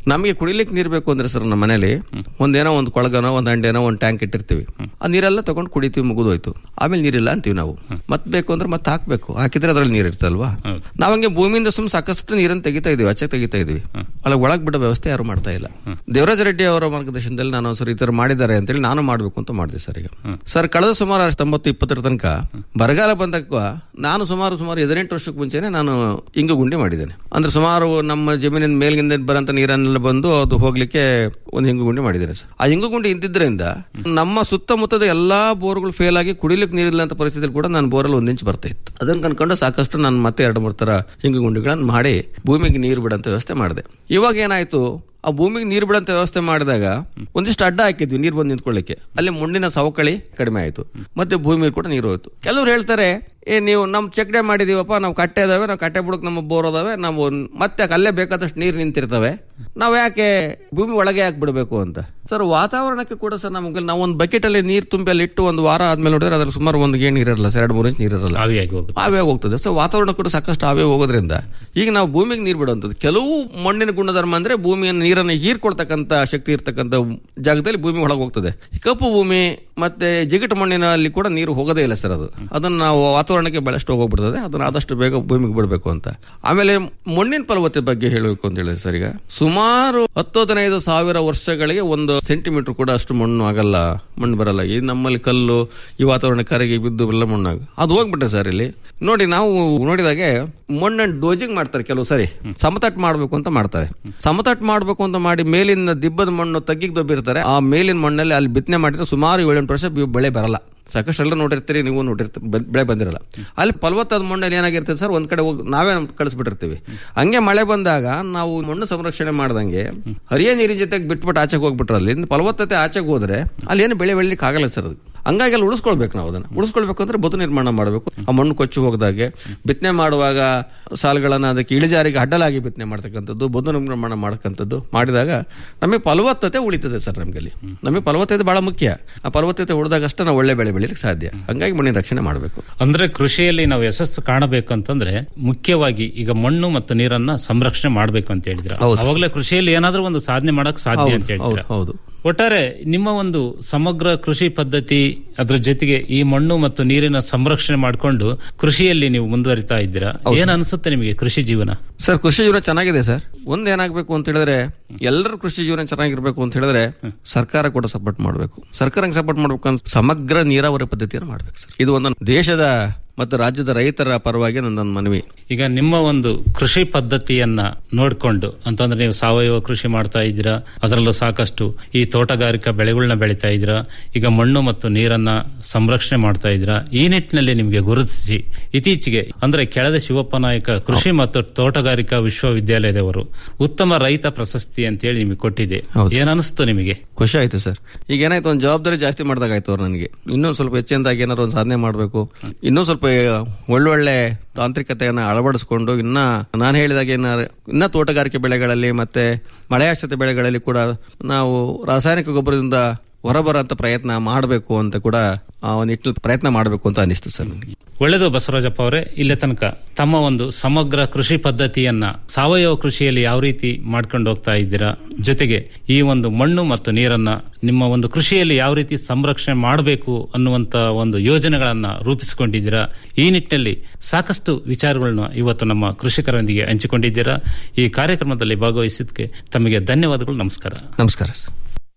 Speaker 4: ನಮಗೆ ಕುಡಿಲಿಕ್ಕೆ ನೀರು ಬೇಕು ಅಂದ್ರೆ ಸರ್ ನಮ್ಮ ಮನೇಲಿ ಒಂದೇನೋ ಒಂದು ಕೊಳಗನೋ ಒಂದು ಹಂಡೆನೋ ಒಂದು ಟ್ಯಾಂಕ್ ಇಟ್ಟಿರ್ತೀವಿ ಆ ನೀರೆಲ್ಲ ತಗೊಂಡು ಕುಡಿತೀವಿ ಮುಗಿದೋಯ್ತು ಆಮೇಲೆ ನೀರಿಲ್ಲ ಅಂತೀವಿ ನಾವು ಮತ್ತೆ ಬೇಕು ಅಂದ್ರೆ ಮತ್ತೆ ಹಾಕ್ಬೇಕು ಹಾಕಿದ್ರೆ ಅದ್ರಲ್ಲಿ ನೀರು ಇರ್ತಲ್ವಾ
Speaker 5: ಹೌದು.
Speaker 4: ನಾವು ಹಂಗೆ ಭೂಮಿಯಿಂದ ಸುಮ್ ಸಾಕಷ್ಟು ನೀರನ್ನು ತೆಗಿತಾ ಇದೀವಿ ಆಚೆ ತೆಗಿತಾ ಇದೀವಿ ಅಲ್ಲ ಒಳಗ್ ಬಿಡೋ ವ್ಯವಸ್ಥೆ ಯಾರು ಮಾಡ್ತಾ ಇಲ್ಲ ದೇವರಾಜ ರೆಡ್ಡಿ ಅವರ ಮಾರ್ಗದರ್ಶನದಲ್ಲಿ ನಾನು ಸರ್ ಈ ತರ ಮಾಡಿದ್ದಾರೆ ಅಂತೇಳಿ ನಾನು ಮಾಡಬೇಕು ಅಂತ ಮಾಡಿದೆ ಸರ್ ಈಗ ಸರ್ ಕಳೆದ ಸುಮಾರು ತೊಂಬತ್ತು ಇಪ್ಪತ್ತರ ತನಕ ಬರಗಾಲ ಬಂದಾಗ ನಾನು ಸುಮಾರು ಸುಮಾರು ಹದಿನೆಂಟು ವರ್ಷಕ್ಕೆ ಮುಂಚೆನೆ ನಾನು ಇಂಗು ಗುಂಡಿ ಮಾಡಿದ್ದೇನೆ ಅಂದ್ರೆ ಸುಮಾರು ನಮ್ಮ ಜಮೀನಿನ ಮೇಲ್ಗಿಂದ ಬರೋಂಥ ನೀರನ್ನೆಲ್ಲ ಬಂದು ಅದು ಹೋಗ್ಲಿಕ್ಕೆ ಒಂದು ಹಿಂಗು ಗುಂಡಿ ಮಾಡಿದ್ದೇನೆ ಸರ್ ಆ ಹಿಂಗು ಗುಂಡಿ ಇದ್ದಿದ್ರಿಂದ ನಮ್ಮ ಸುತ್ತಮುತ್ತದ ಎಲ್ಲಾ ಬೋರ್ಗಳು ಫೇಲ್ ಆಗಿ ಕುಡಿಲಿಕ್ಕೆ ನೀರಿಲ್ಲ ಅಂತ ಪರಿಸ್ಥಿತಿಯಲ್ಲಿ ಕೂಡ ನಾನು ಬೋರಲ್ಲಿ ಒಂದ್ ಇಂಚ್ ಬರ್ತಾ ಇತ್ತು ಅದನ್ನ ಕನ್ಕೊಂಡು ಸಾಕಷ್ಟು ನಾನು ಮತ್ತೆ ಎರಡು ಮೂರು ತರ ಹಿಂಗು ಗುಂಡಿಗಳನ್ನು ಮಾಡಿ ಭೂಮಿಗೆ ನೀರು ಬಿಡಂತ ವ್ಯವಸ್ಥೆ ಮಾಡಿದೆ ಇವಾಗ ಏನಾಯ್ತು ಆ ಭೂಮಿಗೆ ನೀರು ಬಿಡಂತ ವ್ಯವಸ್ಥೆ ಮಾಡಿದಾಗ ಒಂದಿಷ್ಟು ಅಡ್ಡ ಹಾಕಿದ್ವಿ ನೀರು ಬಂದು ನಿಂತ್ಕೊಳ್ಳಿಕ್ಕೆ ಅಲ್ಲಿ ಮಣ್ಣಿನ ಸವಕಳಿ ಕಡಿಮೆ ಆಯ್ತು ಮತ್ತೆ ಭೂಮಿ ಕೂಡ ನೀರು ಹೋಯ್ತು ಕೆಲವ್ರು ಹೇಳ್ತಾರೆ ಏ ನೀವು ನಮ್ ಚೆಕ್ ಡ್ಯಾಮ್ ಮಾಡಿದೀವಪ್ಪ ನಾವು ಕಟ್ಟೆ ಇದಾವೆ ನಾವು ಕಟ್ಟೆ ಬುಡಕ್ ನಮ್ಮ ಬೋರ್ ಅದಾವೆ ನಾವು ಮತ್ತೆ ಅಲ್ಲೇ ಬೇಕಾದಷ್ಟು ನೀರು ನಿಂತಿರ್ತವೆ ನಾವು ಯಾಕೆ ಭೂಮಿ ಒಳಗೆ ಯಾಕೆ ಬಿಡಬೇಕು ಅಂತ ಸರ್ ವಾತಾವರಣಕ್ಕೆ ಕೂಡ ಸರ್ ನಮಗೆ ನಾವು ಒಂದು ಬಕೆಟ್ ಅಲ್ಲಿ ನೀರು ತುಂಬಿ ಅಲ್ಲಿ ಇಟ್ಟು ಒಂದು ವಾರ ಆದ್ಮೇಲೆ ನೋಡಿದ್ರೆ ಅದ್ರ ಸುಮಾರು ಒಂದು ಗೇಣ್ ನೀರಿರಲ್ಲ ಸರ್ ಎರಡು ಮೂರು ಇಂಚ್ ನೀರಿರಲ್ಲ
Speaker 5: ಆವಿಯಾಗಿ ಹೋಗುತ್ತೆ
Speaker 4: ಆವೇ ಹೋಗ್ತದೆ ಸೊ ವಾತಾವರಣ ಕೂಡ ಸಾಕಷ್ಟು ಆವೇ ಹೋಗೋದ್ರಿಂದ ಈಗ ನಾವು ಭೂಮಿಗೆ ನೀರು ಬಿಡುವಂಥದ್ದು ಕೆಲವು ಮಣ್ಣಿನ ಗುಣಧರ್ಮ ಅಂದ್ರೆ ಭೂಮಿಯನ್ನು ನೀರನ್ನು ಹೀರ್ಕೊಳ್ತಕ್ಕಂಥ ಶಕ್ತಿ ಇರ್ತಕ್ಕಂಥ ಜಾಗದಲ್ಲಿ ಭೂಮಿ ಒಳಗೆ ಹೋಗ್ತದೆ ಈ ಕಪ್ಪು ಭೂಮಿ ಮತ್ತೆ ಜಿಗಟು ಮಣ್ಣಿನಲ್ಲಿ ಕೂಡ ನೀರು ಹೋಗೋದೇ ಇಲ್ಲ ಸರ್ ಅದು ಅದನ್ನ ನಾವು ವಾತಾವರಣಕ್ಕೆ ಬೆಳೆಷ್ಟು ಹೋಗ್ಬಿಡ್ತದೆ ಅದನ್ನ ಆದಷ್ಟು ಬೇಗ ಭೂಮಿಗೆ ಬಿಡಬೇಕು ಅಂತ ಆಮೇಲೆ ಮಣ್ಣಿನ ಫಲವತ್ತತೆ ಬಗ್ಗೆ ಹೇಳಬೇಕು ಅಂತ ಹೇಳಿದ್ರೆ ಸರ್ ಈಗ ಸುಮಾರು ಹತ್ತು ಹದಿನೈದು ಸಾವಿರ ವರ್ಷಗಳಿಗೆ ಒಂದು ಸೆಂಟಿಮೀಟರ್ ಕೂಡ ಅಷ್ಟು ಮಣ್ಣು ಆಗಲ್ಲ ಮಣ್ಣು ಬರಲ್ಲ ಈ ನಮ್ಮಲ್ಲಿ ಕಲ್ಲು ಈ ವಾತಾವರಣ ಕರಗಿ ಬಿದ್ದು ಎಲ್ಲ ಮಣ್ಣಾಗ ಅದು ಹೋಗ್ಬಿಟ್ಟೆ ಸರ್ ಇಲ್ಲಿ ನೋಡಿ ನಾವು ನೋಡಿದಾಗೆ ಮಣ್ಣನ್ನು ಡೋಜಿಂಗ್ ಮಾಡ್ತಾರೆ ಕೆಲವು ಸರಿ ಸಮತಟ್ಟು ಮಾಡಬೇಕು ಅಂತ ಮಾಡ್ತಾರೆ ಸಮತಟ್ಟು ಮಾಡಬೇಕು ಅಂತ ಮಾಡಿ ಮೇಲಿನ ದಿಬ್ಬದ ಮಣ್ಣು ತಗ್ಗಿಗೆ ದೊಬ್ಬಿರ್ತಾರೆ ಆ ಮೇಲಿನ ಮಣ್ಣಲ್ಲಿ ಅಲ್ಲಿ ಬಿತ್ತನೆ ಮಾಡಿದ್ರೆ ಸುಮಾರು ಏಳೆಂಟು ವರ್ಷ ಬಿ- ಬೆಳೆ ಬರಲ್ಲ ಸಾಕಷ್ಟು ಎಲ್ಲ ನೋಡಿರ್ತೀರಿ ನೀವು ನೋಡಿರ್ತೀರಿ ಬೆ- ಬೆಳೆ ಬಂದಿರಲ್ಲ ಅಲ್ಲಿ ಫಲವತ್ತಾದ ಮಣ್ಣಲ್ಲಿ ಏನಾಗಿರ್ತದೆ ಸರ್ ಒಂದ್ ಕಡೆ ಹೋಗಿ ನಾವೇ ಕಳಿಸ್ಬಿಟ್ಟಿರ್ತೀವಿ ಹಂಗೆ ಮಳೆ ಬಂದಾಗ ನಾವು ಮಣ್ಣು ಸಂರಕ್ಷಣೆ ಮಾಡ್ದಂಗೆ ಹರಿಯ ನೀರಿನ ಜೊತೆಗೆ ಬಿಟ್ಬಿಟ್ಟು ಆಚೆಗೆ ಹೋಗ್ಬಿಟ್ರೆ ಅಲ್ಲಿ ಫಲವತ್ತತೆ ಆಚೆಗೆ ಹೋದ್ರೆ ಅಲ್ಲಿ ಏನು ಬೆಳೆ ಬೆಳಿಲಿಕ್ಕೆ ಆಗಲ್ಲ ಸರ್ ಅದು ಹಂಗಾಗಿ ಅಲ್ಲಿ ಉಳಿಸ್ಕೊಳ್ಬೇಕು ನಾವು ಅದನ್ನ ಉಳಿಸ್ಕೊಳ್ಬೇಕು ಅಂದ್ರೆ ಬದು ನಿರ್ಮಾಣ ಮಾಡಬೇಕು ಆ ಮಣ್ಣು ಕೊಚ್ಚಿ ಹೋಗದಾಗೆ ಬಿತ್ತನೆ ಮಾಡುವಾಗ ಸಾಲುಗಳನ್ನ ಅದಕ್ಕೆ ಇಳಿಜಾರಿಗೆ ಅಡ್ಡಲಾಗಿ ಬಿತ್ತನೆ ಮಾಡ್ತಕ್ಕಂಥದ್ದು ಬದು ನಿರ್ಮಾಣ ಮಾಡತಕ್ಕಂಥದ್ದು ಮಾಡಿದಾಗ ನಮಗೆ ಫಲವತ್ತತೆ ಉಳಿತದೆ ಸರ್ ನಮ್ಗೆ ಅಲ್ಲಿ ನಮಗೆ ಫಲವತ್ತತೆ ಬಹಳ ಮುಖ್ಯ ಆ ಫಲವತ್ತತೆ ಉಳಿದಾಗಷ್ಟೇ ನಾವು ಒಳ್ಳೆ ಬೆಳೆ ಬೆಳಿಲಿಕ್ಕೆ ಸಾಧ್ಯ ಹಂಗಾಗಿ ಮಣ್ಣಿನ ರಕ್ಷಣೆ ಮಾಡಬೇಕು
Speaker 5: ಅಂದ್ರೆ ಕೃಷಿಯಲ್ಲಿ ನಾವು ಯಶಸ್ಸು ಕಾಣಬೇಕು ಅಂತಂದ್ರೆ ಮುಖ್ಯವಾಗಿ ಈಗ ಮಣ್ಣು ಮತ್ತು ನೀರನ್ನ ಸಂರಕ್ಷಣೆ ಮಾಡಬೇಕು ಅಂತ ಹೇಳಿದ್ರ
Speaker 4: ಹೌದು.
Speaker 5: ಅವಾಗಲೇ ಕೃಷಿಯಲ್ಲಿ ಏನಾದ್ರೂ ಒಂದು ಸಾಧನೆ ಮಾಡಕ್ ಸಾಧ್ಯ ಅಂತ
Speaker 4: ಹೌದು
Speaker 5: ಹೇಳಿದ್ರ
Speaker 4: ಹೌದು
Speaker 5: ಒಟ್ಟಾರೆ ನಿಮ್ಮ ಒಂದು ಸಮಗ್ರ ಕೃಷಿ ಪದ್ಧತಿ ಅದ್ರ ಜೊತೆಗೆ ಈ ಮಣ್ಣು ಮತ್ತು ನೀರಿನ ಸಂರಕ್ಷಣೆ ಮಾಡಿಕೊಂಡು ಕೃಷಿಯಲ್ಲಿ ನೀವು ಮುಂದುವರಿತಾ ಇದ್ದೀರಾ ಏನ್ ಅನ್ಸುತ್ತೆ ನಿಮಗೆ ಕೃಷಿ ಜೀವನ
Speaker 4: ಸರ್ ಕೃಷಿ ಜೀವನ ಚೆನ್ನಾಗಿದೆ ಸರ್ ಒಂದ್ ಏನಾಗಬೇಕು ಅಂತ ಹೇಳಿದ್ರೆ ಎಲ್ಲರೂ ಕೃಷಿ ಜೀವನ ಚೆನ್ನಾಗಿರ್ಬೇಕು ಅಂತ ಹೇಳಿದ್ರೆ ಸರ್ಕಾರ ಕೂಡ ಸಪೋರ್ಟ್ ಮಾಡಬೇಕು ಸರ್ಕಾರ ಸಪೋರ್ಟ್ ಮಾಡ್ಬೇಕು ಅಂತ ಸಮಗ್ರ ನೀರಾವರಿ ಪದ್ಧತಿಯನ್ನು ಮಾಡ್ಬೇಕು ಸರ್ ಇದು ಒಂದು ದೇಶದ ಮತ್ತು ರಾಜ್ಯದ ರೈತರ ಪರವಾಗಿ ನನ್ನ ಮನವಿ
Speaker 5: ಈಗ ನಿಮ್ಮ ಒಂದು ಕೃಷಿ ಪದ್ಧತಿಯನ್ನ ನೋಡ್ಕೊಂಡು ಅಂತಂದ್ರೆ ನೀವು ಸಾವಯವ ಕೃಷಿ ಮಾಡ್ತಾ ಇದ್ದೀರಾ ಅದರಲ್ಲೂ ಸಾಕಷ್ಟು ಈ ತೋಟಗಾರಿಕಾ ಬೆಳೆಗಳನ್ನ ಬೆಳೀತಾ ಇದ್ದೀರಾ ಈಗ ಮಣ್ಣು ಮತ್ತು ನೀರನ್ನ ಸಂರಕ್ಷಣೆ ಮಾಡ್ತಾ ಇದ್ದೀರಾ ಈ ನಿಟ್ಟಿನಲ್ಲಿ ನಿಮಗೆ ಗುರುತಿಸಿ ಇತ್ತೀಚೆಗೆ ಅಂದ್ರೆ ಕೆಳದ ಶಿವಪ್ಪ ನಾಯಕ ಕೃಷಿ ಮತ್ತು ತೋಟಗಾರಿಕಾ ವಿಶ್ವವಿದ್ಯಾಲಯದವರು ಉತ್ತಮ ರೈತ ಪ್ರಶಸ್ತಿ ಅಂತೇಳಿ ನಿಮಗೆ ಕೊಟ್ಟಿದೆ
Speaker 4: ಹೌದು.
Speaker 5: ಏನನಿಸ್ತು ನಿಮಗೆ
Speaker 4: ಖುಷಿ ಆಯ್ತು ಸರ್ ಈಗ ಏನಾಯ್ತು ಒಂದು ಜವಾಬ್ದಾರಿ ಜಾಸ್ತಿ ಮಾಡ್ದಾಗಾಯ್ತು ಅವ್ರು ನನಗೆ ಇನ್ನೂ ಸ್ವಲ್ಪ ಹೆಚ್ಚಿನದಾಗಿ ಏನಾದ್ರು ಒಂದು ಸಾಧನೆ ಮಾಡಬೇಕು ಇನ್ನೂ ಸ್ವಲ್ಪ ಒಳ್ಳೊಳ್ಳೆ ತಾಂತ್ರಿಕತೆಯನ್ನು ಅಳವಡಿಸ್ಕೊಂಡು ಇನ್ನ ನಾನು ಹೇಳಿದಾಗ ಏನಾರ ಇನ್ನ ತೋಟಗಾರಿಕೆ ಬೆಳೆಗಳಲ್ಲಿ ಮತ್ತೆ ಮಳೆಯಾಶ್ರಿತ ಬೆಳೆಗಳಲ್ಲಿ ಕೂಡ ನಾವು ರಾಸಾಯನಿಕ ಗೊಬ್ಬರದಿಂದ ಹೊರಬರೋಂಥ ಪ್ರಯತ್ನ ಮಾಡಬೇಕು ಅಂತ ಕೂಡ ಆ ಒಂದು ನಿಟ್ಟಿನಲ್ಲಿ ಪ್ರಯತ್ನ ಮಾಡಬೇಕು ಅಂತ ಅನಿಸ್ತು ಸರ್ ನನಗೆ
Speaker 5: ಒಳ್ಳೆಯದು ಬಸವರಾಜಪ್ಪ ಅವರೇ ಇಲ್ಲೇ ತನಕ ತಮ್ಮ ಒಂದು ಸಮಗ್ರ ಕೃಷಿ ಪದ್ಧತಿಯನ್ನ ಸಾವಯವ ಕೃಷಿಯಲ್ಲಿ ಯಾವ ರೀತಿ ಮಾಡ್ಕೊಂಡು ಹೋಗ್ತಾ ಇದ್ದೀರಾ ಜೊತೆಗೆ ಈ ಒಂದು ಮಣ್ಣು ಮತ್ತು ನೀರನ್ನ ನಿಮ್ಮ ಒಂದು ಕೃಷಿಯಲ್ಲಿ ಯಾವ ರೀತಿ ಸಂರಕ್ಷಣೆ ಮಾಡಬೇಕು ಅನ್ನುವಂತ ಒಂದು ಯೋಜನೆಗಳನ್ನ ರೂಪಿಸಿಕೊಂಡಿದ್ದೀರಾ ಈ ನಿಟ್ಟಿನಲ್ಲಿ ಸಾಕಷ್ಟು ವಿಚಾರಗಳನ್ನ ಇವತ್ತು ನಮ್ಮ ಕೃಷಿಕರೊಂದಿಗೆ ಹಂಚಿಕೊಂಡಿದ್ದೀರಾ ಈ ಕಾರ್ಯಕ್ರಮದಲ್ಲಿ ಭಾಗವಹಿಸಿದ್ದಕ್ಕೆ ತಮಗೆ ಧನ್ಯವಾದಗಳು ನಮಸ್ಕಾರ
Speaker 4: ನಮಸ್ಕಾರ ಸರ್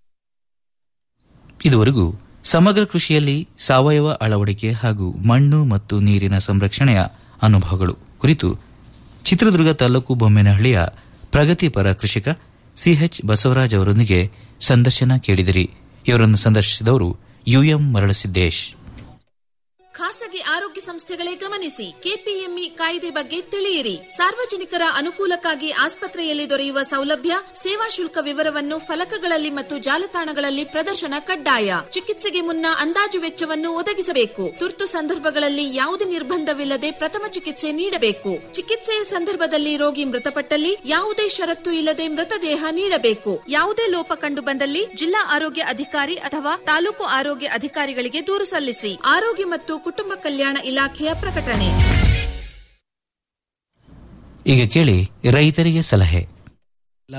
Speaker 6: ಇದುವರೆಗೂ ಸಮಗ್ರ ಕೃಷಿಯಲ್ಲಿ ಸಾವಯವ ಅಳವಡಿಕೆ ಹಾಗೂ ಮಣ್ಣು ಮತ್ತು ನೀರಿನ ಸಂರಕ್ಷಣೆಯ ಅನುಭವಗಳು ಕುರಿತು ಚಿತ್ರದುರ್ಗ ತಾಲೂಕು ಬೊಮ್ಮೆನಹಳ್ಳಿಯ ಪ್ರಗತಿಪರ ಕೃಷಿಕ ಸಿಎಚ್ ಬಸವರಾಜ್ ಅವರೊಂದಿಗೆ ಸಂದರ್ಶನ ಕೇಳಿದಿರಿ ಇವರನ್ನು ಸಂದರ್ಶಿಸಿದವರು ಯುಎಂ ಮರಳಸಿದ್ದೇಶ್
Speaker 7: ಖಾಸಗಿ ಆರೋಗ್ಯ ಸಂಸ್ಥೆಗಳೇ ಗಮನಿಸಿ ಕೆಪಿಎಂಇ ಕಾಯ್ದೆ ಬಗ್ಗೆ ತಿಳಿಯಿರಿ ಸಾರ್ವಜನಿಕರ ಅನುಕೂಲಕ್ಕಾಗಿ ಆಸ್ಪತ್ರೆಯಲ್ಲಿ ದೊರೆಯುವ ಸೌಲಭ್ಯ ಸೇವಾ ಶುಲ್ಕ ವಿವರವನ್ನು ಫಲಕಗಳಲ್ಲಿ ಮತ್ತು ಜಾಲತಾಣಗಳಲ್ಲಿ ಪ್ರದರ್ಶನ ಕಡ್ಡಾಯ ಚಿಕಿತ್ಸೆಗೆ ಮುನ್ನ ಅಂದಾಜು ವೆಚ್ಚವನ್ನು ಒದಗಿಸಬೇಕು ತುರ್ತು ಸಂದರ್ಭಗಳಲ್ಲಿ ಯಾವುದೇ ನಿರ್ಬಂಧವಿಲ್ಲದೆ ಪ್ರಥಮ ಚಿಕಿತ್ಸೆ ನೀಡಬೇಕು ಚಿಕಿತ್ಸೆಯ ಸಂದರ್ಭದಲ್ಲಿ ರೋಗಿ ಮೃತಪಟ್ಟಲ್ಲಿ ಯಾವುದೇ ಷರತ್ತು ಇಲ್ಲದೆ ಮೃತದೇಹ ನೀಡಬೇಕು ಯಾವುದೇ ಲೋಪ ಕಂಡು ಬಂದಲ್ಲಿ ಜಿಲ್ಲಾ ಆರೋಗ್ಯ ಅಧಿಕಾರಿ ಅಥವಾ ತಾಲೂಕು ಆರೋಗ್ಯ ಅಧಿಕಾರಿಗಳಿಗೆ ದೂರು ಸಲ್ಲಿಸಿ ಆರೋಗ್ಯ ಮತ್ತು ಕುಟುಂಬ ಕಲ್ಯಾಣ ಇಲಾಖೆಯ ಪ್ರಕಟಣೆ
Speaker 6: ಈಗ ಕೇಳಿ ರೈತರಿಗೆ ಸಲಹೆ
Speaker 8: ಎಲ್ಲ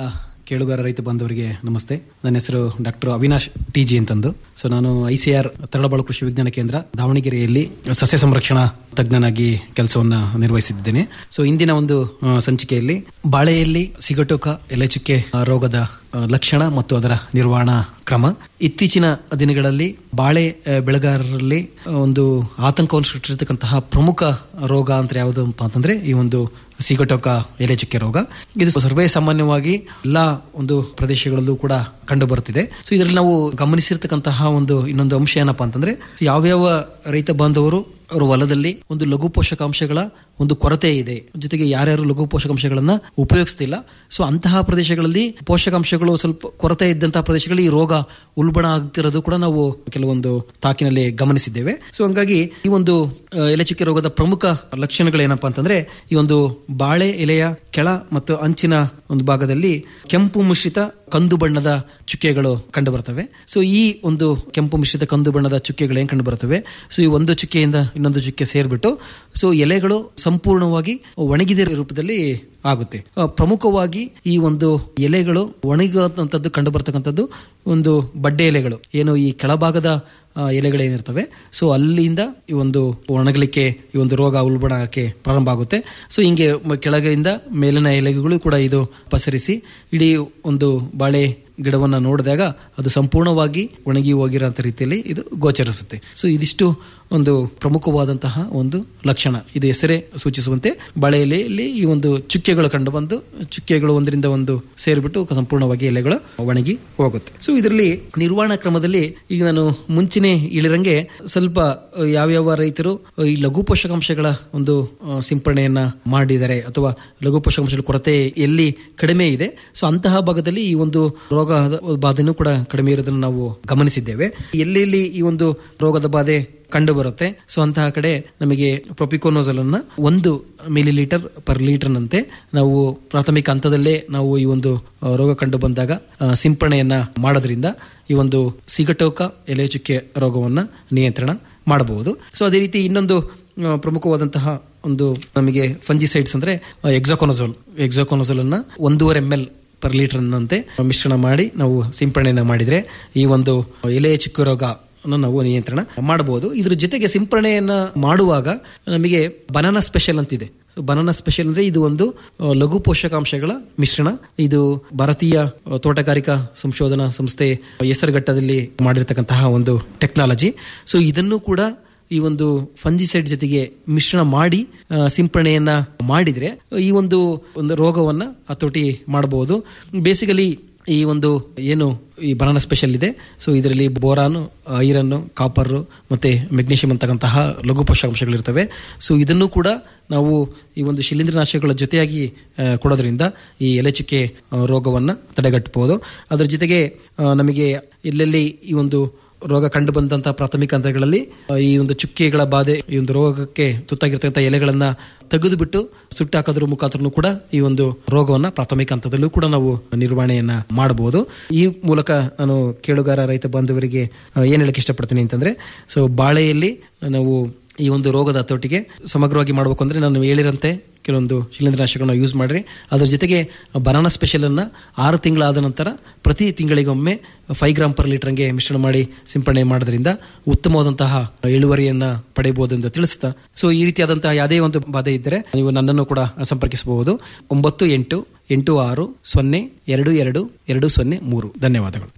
Speaker 8: ಕೇಳುಗಾರ ರೈತ ಬಾಂಧವರಿಗೆ ನಮಸ್ತೆ ನನ್ನ ಹೆಸರು ಡಾಕ್ಟರ್ ಅವಿನಾಶ್ ಟಿ ಜಿ ಅಂತಂದು ಸೊ ನಾನು ಐಸಿಆರ್ ತರಳಬಾಳು ಕೃಷಿ ವಿಜ್ಞಾನ ಕೇಂದ್ರ ದಾವಣಗೆರೆಯಲ್ಲಿ ಸಸ್ಯ ಸಂರಕ್ಷಣಾ ತಜ್ಞನಾಗಿ ಕೆಲಸವನ್ನ ನಿರ್ವಹಿಸಿದ್ದೇನೆ ಸೊ ಇಂದಿನ ಒಂದು ಆ, ಸಂಚಿಕೆಯಲ್ಲಿ ಬಾಳೆಯಲ್ಲಿ ಸಿಗಟೋಕ ಎಲೆಚುಕ್ಕೆ ಆ, ರೋಗದ ಆ, ಲಕ್ಷಣ ಮತ್ತು ಅದರ ನಿರ್ವಹಣಾ ಕ್ರಮ ಇತ್ತೀಚಿನ ದಿನಗಳಲ್ಲಿ ಬಾಳೆ ಆ, ಬೆಳೆಗಾರರಲ್ಲಿ ಆ, ಒಂದು ಆತಂಕವನ್ನು ಸೃಷ್ಟಿಸಿರ್ತಕ್ಕಂತಹ ಪ್ರಮುಖ ರೋಗ ಅಂತ ಯಾವುದು ಅಂತಂದ್ರೆ ಈ ಒಂದು ಸಿಗಟೋಕ ಎಲೆ ಚುಕ್ಕೆ ರೋಗ ಇದು ಸರ್ವೇ ಸಾಮಾನ್ಯವಾಗಿ ಎಲ್ಲಾ ಒಂದು ಪ್ರದೇಶಗಳಲ್ಲೂ ಕೂಡ ಕಂಡು ಬರುತ್ತಿದೆ ಸೊ ಇದರಲ್ಲಿ ನಾವು ಗಮನಿಸಿರ್ತಕ್ಕಂತಹ ಒಂದು ಇನ್ನೊಂದು ಅಂಶ ಏನಪ್ಪಾ ಅಂತಂದ್ರೆ ಯಾವ್ಯಾವ ರೈತ ಬಾಂಧವರು ಅವರ ಹೊಲದಲ್ಲಿ ಒಂದು ಲಘು ಪೋಷಕಾಂಶಗಳ ಒಂದು ಕೊರತೆ ಇದೆ ಜೊತೆಗೆ ಯಾರ್ಯಾರು ಲಘು ಪೋಷಕಾಂಶಗಳನ್ನ ಉಪಯೋಗಿಸ್ತಿಲ್ಲ ಸೊ ಅಂತಹ ಪ್ರದೇಶಗಳಲ್ಲಿ ಪೋಷಕಾಂಶಗಳು ಸ್ವಲ್ಪ ಕೊರತೆ ಇದ್ದಂತಹ ಪ್ರದೇಶಗಳಲ್ಲಿ ಈ ರೋಗ ಉಲ್ಬಣ ಆಗ್ತಿರೋದು ಕೂಡ ನಾವು ಕೆಲವೊಂದು ತಾಕಿನಲ್ಲಿ ಗಮನಿಸಿದ್ದೇವೆ ಸೊ ಹಂಗಾಗಿ ಈ ಒಂದು ಆ, ಎಲೆಚುಕ್ಕೆ ರೋಗದ ಪ್ರಮುಖ ಲಕ್ಷಣಗಳೇನಪ್ಪಾ ಅಂತಂದ್ರೆ ಈ ಒಂದು ಬಾಳೆ ಎಲೆಯ ಕೆಳ ಮತ್ತು ಅಂಚಿನ ಒಂದು ಭಾಗದಲ್ಲಿ ಕೆಂಪು ಮಿಶ್ರಿತ ಕಂದು ಬಣ್ಣದ ಚುಕ್ಕೆಗಳು ಕಂಡು ಬರ್ತವೆ ಸೊ ಈ ಒಂದು ಕೆಂಪು ಮಿಶ್ರಿತ ಕಂದು ಬಣ್ಣದ ಚುಕ್ಕೆಗಳು ಏನ್ ಕಂಡು ಬರ್ತವೆ ಸೊ ಈ ಒಂದು ಚುಕ್ಕೆಯಿಂದ ಇನ್ನೊಂದು ಚುಕ್ಕೆ ಸೇರ್ಬಿಟ್ಟು ಸೊ ಎಲೆಗಳು ಸಂಪೂರ್ಣವಾಗಿ ಒಣಗಿದ ರೂಪದಲ್ಲಿ ಆಗುತ್ತೆ ಆ, ಪ್ರಮುಖವಾಗಿ ಈ ಒಂದು ಎಲೆಗಳು ಒಣಗುವಂತದ್ದು ಕಂಡು ಬರ್ತಕ್ಕಂಥದ್ದು ಒಂದು ಬಡ್ಡೆ ಎಲೆಗಳು ಏನು ಈ ಕೆಳಭಾಗದ ಆ, ಎಲೆಗಳೇನಿರ್ತವೆ ಸೊ ಅಲ್ಲಿಂದ ಈ ಒಂದು ಒಣಗಲಿಕ್ಕೆ ಈ ಒಂದು ರೋಗ ಉಲ್ಬಣಕ್ಕೆ ಪ್ರಾರಂಭ ಆಗುತ್ತೆ ಸೊ ಹಿಂಗೆ ಮ- ಕೆಳಗಿಂದ ಮೇಲಿನ ಎಲೆಗಳು ಕೂಡ ಇದು ಪಸರಿಸಿ ಇಡೀ ಒಂದು ಬಾಳೆ ಗಿಡವನ್ನ ನೋಡಿದಾಗ ಅದು ಸಂಪೂರ್ಣವಾಗಿ ಒಣಗಿ ಹೋಗಿರೋಂಥ ರೀತಿಯಲ್ಲಿ ಇದು ಗೋಚರಿಸುತ್ತೆ ಸೊ ಇದಿಷ್ಟು ಒಂದು ಪ್ರಮುಖವಾದಂತಹ ಒಂದು ಲಕ್ಷಣ ಇದು ಹೆಸರೇ ಸೂಚಿಸುವಂತೆ ಬಾಳೆಯಲ್ಲಿ ಈ ಒಂದು ಚುಕ್ಕೆಗಳು ಕಂಡು ಬಂದು ಚುಕ್ಕೆಗಳು ಒಂದರಿಂದ ಒಂದು ಸೇರಿಬಿಟ್ಟು ಸಂಪೂರ್ಣವಾಗಿ ಎಲೆಗಳು ಒಣಗಿ ಹೋಗುತ್ತೆ ಸೊ ಇದರಲ್ಲಿ ನಿರ್ವಹಣಾ ಕ್ರಮದಲ್ಲಿ ಈಗ ನಾನು ಮುಂಚಿನ ಇಳಿರಂಗೆ ಸ್ವಲ್ಪ ಅಹ್, ಯಾವ್ಯಾವ ರೈತರು ಅಹ್, ಈ ಲಘು ಪೋಷಕಾಂಶಗಳ ಒಂದು ಅಹ್, ಸಿಂಪರಣೆಯನ್ನ ಮಾಡಿದ್ದಾರೆ ಅಥವಾ ಲಘು ಪೋಷಕಾಂಶಗಳ ಕೊರತೆ ಎಲ್ಲಿ ಕಡಿಮೆ ಇದೆ ಸೊ ಅಂತಹ ಭಾಗದಲ್ಲಿ ಈ ಒಂದು ರೋಗದ ಬಾಧೆನೂ ಕೂಡ ಕಡಿಮೆ ಇರೋದನ್ನು ನಾವು ಗಮನಿಸಿದ್ದೇವೆ ಎಲ್ಲೆಲ್ಲಿ ಈ ಒಂದು ರೋಗದ ಬಾಧೆ ಕಂಡು ಬರುತ್ತೆ ಸೊ ಅಂತಹ ಕಡೆ ನಮಗೆ ಪ್ರೊಪಿಕೋನೋಸಲ್ ಅನ್ನ ಒಂದು ಮಿಲಿ ಲೀಟರ್ ಪರ್ ಲೀಟರ್ ನಂತೆ ನಾವು ಪ್ರಾಥಮಿಕ ಹಂತದಲ್ಲೇ ನಾವು ಈ ಒಂದು ಆ, ರೋಗ ಕಂಡು ಬಂದಾಗ ಆ, ಸಿಂಪರಣೆಯನ್ನ ಮಾಡೋದ್ರಿಂದ ಈ ಒಂದು ಸಿಗಟೋಕ ಎಲೆ ಚುಕ್ಕೆ ರೋಗವನ್ನ ನಿಯಂತ್ರಣ ಮಾಡಬಹುದು ಸೊ ಅದೇ ರೀತಿ ಇನ್ನೊಂದು ಆ, ಪ್ರಮುಖವಾದಂತಹ ಒಂದು ನಮಗೆ ಫಂಜಿಸೈಡ್ಸ್ ಅಂದ್ರೆ ಎಕ್ಸಾಕೋನೋಸೋಲ್ ಎಕ್ಸಾಕೋನೋಸೋಲ್ ಅನ್ನ ಒಂದೂವರೆ ಎಂ ಎಲ್ ಪರ್ ಲೀಟರ್ ನಂತೆ ಮಿಶ್ರಣ ಮಾಡಿ ನಾವು ಸಿಂಪರಣೆಯನ್ನ ಮಾಡಿದ್ರೆ ಈ ಒಂದು ಎಲೆ ಚುಕ್ಕೆ ರೋಗ ನಾವು ನಿಯಂತ್ರಣ ಮಾಡಬಹುದು ಇದ್ರ ಜೊತೆಗೆ ಸಿಂಪರಣೆಯನ್ನ ಮಾಡುವಾಗ ನಮಗೆ ಬನಾನಾ ಸ್ಪೆಷಲ್ ಅಂತಿದೆ ಸೊ ಬನಾನಾ ಸ್ಪೆಷಲ್ ಅಂದ್ರೆ ಇದು ಒಂದು ಆ, ಲಘು ಪೋಷಕಾಂಶಗಳ ಮಿಶ್ರಣ ಇದು ಭಾರತೀಯ ಆ, ತೋಟಗಾರಿಕಾ ಸಂಶೋಧನಾ ಸಂಸ್ಥೆ ಹೆಸರುಘಟ್ಟದಲ್ಲಿ ಮಾಡಿರ್ತಕ್ಕಂತಹ ಒಂದು ಟೆಕ್ನಾಲಜಿ ಸೊ ಇದನ್ನು ಕೂಡ ಈ ಒಂದು ಫಂಜಿಸೈಡ್ ಜೊತೆಗೆ ಮಿಶ್ರಣ ಮಾಡಿ ಆ, ಸಿಂಪರಣೆಯನ್ನ ಮಾಡಿದ್ರೆ ಈ ಒಂದು ಒಂದು ರೋಗವನ್ನ ಹತೋಟಿ ಮಾಡಬಹುದು ಬೇಸಿಕಲಿ ಈ ಒಂದು ಏನು ಈ ಬನಾನಾ ಸ್ಪೆಷಲ್ ಇದೆ ಸೊ ಇದರಲ್ಲಿ ಬೋರಾನು ಐರನ್ ಕಾಪರ್ ಮತ್ತೆ ಮೆಗ್ನೀಷಿಯಂ ಅಂತಕ್ಕಂತಹ ಲಘು ಪೋಷಕಾಂಶಗಳಿರ್ತವೆ ಸೊ ಇದನ್ನು ಕೂಡ ನಾವು ಈ ಒಂದು ಶಿಲೀಂಧ್ರನಾಶಕಗಳ ಜೊತೆಯಾಗಿ ಆ, ಕೊಡೋದ್ರಿಂದ ಈ ಎಲೆಚುಕ್ಕೆ ಆ, ರೋಗವನ್ನ ತಡೆಗಟ್ಟಬಹುದು ಅದರ ಜೊತೆಗೆ ಆ, ನಮಗೆ ಎಲ್ಲೆಲ್ಲಿ ಈ ಒಂದು ರೋಗ ಕಂಡು ಬಂದಂತಹ ಪ್ರಾಥಮಿಕ ಹಂತಗಳಲ್ಲಿ ಆ, ಈ ಒಂದು ಚುಕ್ಕೆಗಳ ಬಾಧೆ ಈ ಒಂದು ರೋಗಕ್ಕೆ ತುತ್ತಾಗಿರ್ತಕ್ಕಂಥ ಎಲೆಗಳನ್ನ ತೆಗೆದು ಬಿಟ್ಟು ಸುಟ್ಟಾಕೋದ್ರ ಮುಖಾಂತರನು ಕೂಡ ಈ ಒಂದು ರೋಗವನ್ನ ಪ್ರಾಥಮಿಕ ಹಂತದಲ್ಲೂ ಕೂಡ ನಾವು ನಿರ್ವಹಣೆಯನ್ನ ಮಾಡಬಹುದು ಈ ಮೂಲಕ ನಾನು ಕೇಳುಗಾರ ರೈತ ಬಾಂಧವರಿಗೆ ಆ, ಏನ್ ಹೇಳಕ್ ಇಷ್ಟಪಡ್ತೀನಿ ಅಂತಂದ್ರೆ ಸೊ ಬಾಳೆಯಲ್ಲಿ ನಾವು ಈ ಒಂದು ರೋಗದ ಹತೋಟಿಗೆ ಸಮಗ್ರವಾಗಿ ಮಾಡಬೇಕು ಅಂದ್ರೆ ನಾನು ಹೇಳಿರಂತೆ ಕೆಲವೊಂದು ಶಿಲೀಂಧ್ರನಾಶಕಗಳನ್ನ ಯೂಸ್ ಮಾಡ್ರಿ ಅದ್ರ ಜೊತೆಗೆ ಬನಾನಾ ಸ್ಪೆಷಲ್ ಅನ್ನ ಆರು ತಿಂಗಳಾದ ನಂತರ ಪ್ರತಿ ತಿಂಗಳಿಗೊಮ್ಮೆ ಫೈವ್ ಗ್ರಾಮ್ ಪರ್ ಲೀಟರ್ಗೆ ಮಿಶ್ರಣ ಮಾಡಿ ಸಿಂಪಡಣೆ ಮಾಡೋದ್ರಿಂದ ಉತ್ತಮವಾದಂತಹ ಇಳುವರಿಯನ್ನ ಪಡೆಯಬಹುದು ಎಂದು ತಿಳಿಸ್ತಾ ಸೊ ಈ ರೀತಿಯಾದಂತಹ ಯಾವುದೇ ಒಂದು ಬಾಧೆ ಇದ್ದರೆ ನೀವು ನನ್ನನ್ನು ಕೂಡ ಸಂಪರ್ಕಿಸಬಹುದು ಒಂಬತ್ತು ಎಂಟು ಎಂಟು ಆರು ಸೊನ್ನೆ ಎರಡು ಎರಡು ಎರಡು ಸೊನ್ನೆ ಮೂರು ಧನ್ಯವಾದಗಳು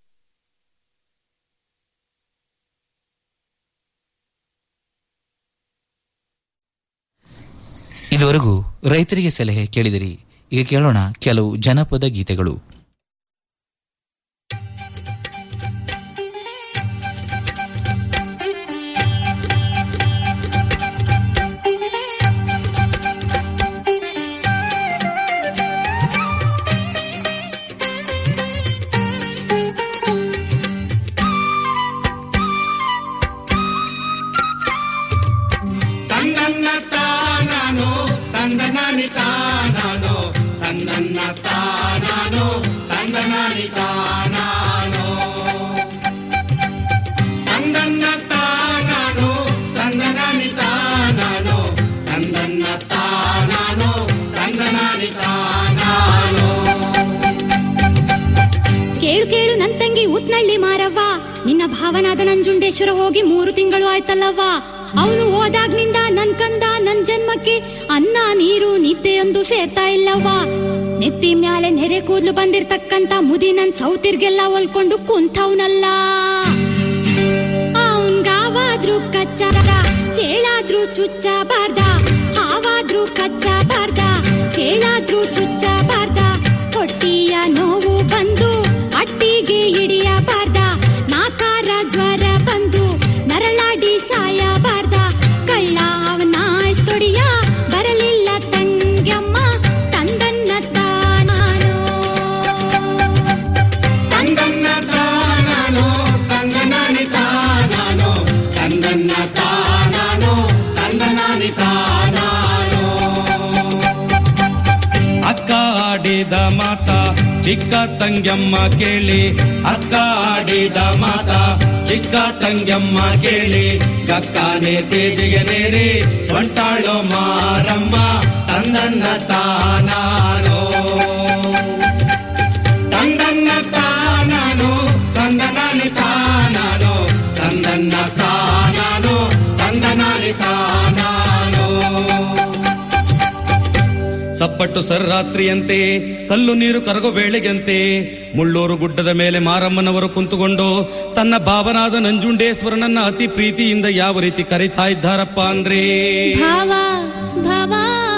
Speaker 6: ಇದುವರೆಗೂ ರೈತರಿಗೆ ಸಲಹೆ ಕೇಳಿದಿರಿ ಈಗ ಕೇಳೋಣ ಕೆಲವು ಜನಪದ ಗೀತೆಗಳು
Speaker 9: ತಂದನ್ನ ತಾನಾನೋ ತಂದನಾನಿ ತಾನಾನೋ ತಂದನ್ನ ತಾನಾನೋ ತಂದನಾನಿ ತಾನಾನೋ ತಂದನ್ನ ತಾನಾನೋ ತಂದನಾನಿ ತಾನಾನೋ ತಂದನ್ನ ತಾನಾನೋ ತಂದನಾನಿ ತಾನಾನೋ
Speaker 10: ನಿನ್ನ ಭಾವನಾದ ನಂಜುಂಡೇಶ್ವರ ಹೋಗಿ ಮೂರು ತಿಂಗಳು ಆಯ್ತಲ್ಲವ್ವ ಅವನು ಹೋದಾಗ್ನಿಂದ ನನ್ ಕಂದ ನನ್ ಜನ್ಮಕ್ಕೆ ಅನ್ನ ನೀರು ನಿದ್ದೆಯೊಂದು ಸೇರ್ತಾ ಇಲ್ಲವ್ವ ನೆತ್ತಿ ಮ್ಯಾಲೆ ನೆರೆ ಕೂದ್ಲು ಬಂದಿರ್ತಕ್ಕಂತ ಮುದಿ ನನ್ ಸೌತಿರ್ಗೆಲ್ಲ ಹೊಲ್ಕೊಂಡು ಕುಂತವ್ನಲ್ಲ ಅವನ್ಗಾವಾದ್ರೂ ಕಚ್ಚಾರ ಚೇಳಾದ್ರೂ ಚುಚ್ಚಬಾರ್ದ ಹಾವಾದ್ರೂ ಕಚ್ಚಬಾರ್ದ ಚೇಳಾದ್ರೂ ಚುಚ್ಚಬಾರ್ದ ಹೊಟ್ಟಿಯ ನೋವು ಬಂದು ಅಟ್ಟಿಗೆ ಹಿಡಿಯಬಾರ್ದ ನಾಕಾರ ಜ್ವರ ಬಂದು ನರಳಾಡಿ ಸಾಯಬಾರ್ದ ಕಳ್ಳ ಅವನ ತೊಡಿಯ ಬರಲಿಲ್ಲ ತಂಗ್ಯಮ್ಮ ತಂದನ್ನ ತಾನಾನೋ
Speaker 9: ತಂದನ್ನ ತಾನಾನೋ ತಂದನಾನಿ ತಾನಾನೋ ತಂದನ್ನ ತಾನಾನೋ ತಂದನಾನಿ ತಾನಾನೋ
Speaker 11: ಅಕ್ಕ ಆಡಿದ ಮಾತ ಚಿಕ್ಕ ತಂಗ್ಯಮ್ಮ ಕೇಳಿ ಅಕ್ಕ ಆಡಿದ ಮಾತ ಚಿಕ್ಕ ತಂಗ್ಯಮ್ಮ ಕೇಳಿ ಗಕ್ಕಾನೆ ತೇಜಿಗೆ ನೇರಿ ಹೊಂಟಾಳೋ ಮಾರಮ್ಮ ತಂದನ್ನ ತಾನಾನೋ
Speaker 9: ತಂದನ್ನ ತಾನಾನೋ ತಂದನಾನಿ ತಾನಾನೋ ತಂದನ್ನ ತಾನಾನೋ ತಂದನಾನಿ ತಾನಾನೋ
Speaker 11: ಸಪ್ಪಟ್ಟು ಸರ್ರಾತ್ರಿಯಂತೆ ಕಲ್ಲು ನೀರು ಕರಗೋ ವೇಳೆಗಂತೆ ಮುಳ್ಳೂರು ಗುಡ್ಡದ ಮೇಲೆ ಮಾರಮ್ಮನವರು ಕುಂತುಕೊಂಡು ತನ್ನ ಭಾವನಾದ ನಂಜುಂಡೇಶ್ವರನನ್ನ ಅತಿ ಪ್ರೀತಿಯಿಂದ ಯಾವ ರೀತಿ ಕರೀತಾ ಇದ್ದಾರಪ್ಪ ಅಂದ್ರೆ
Speaker 10: ಭಾವ ಭಾವ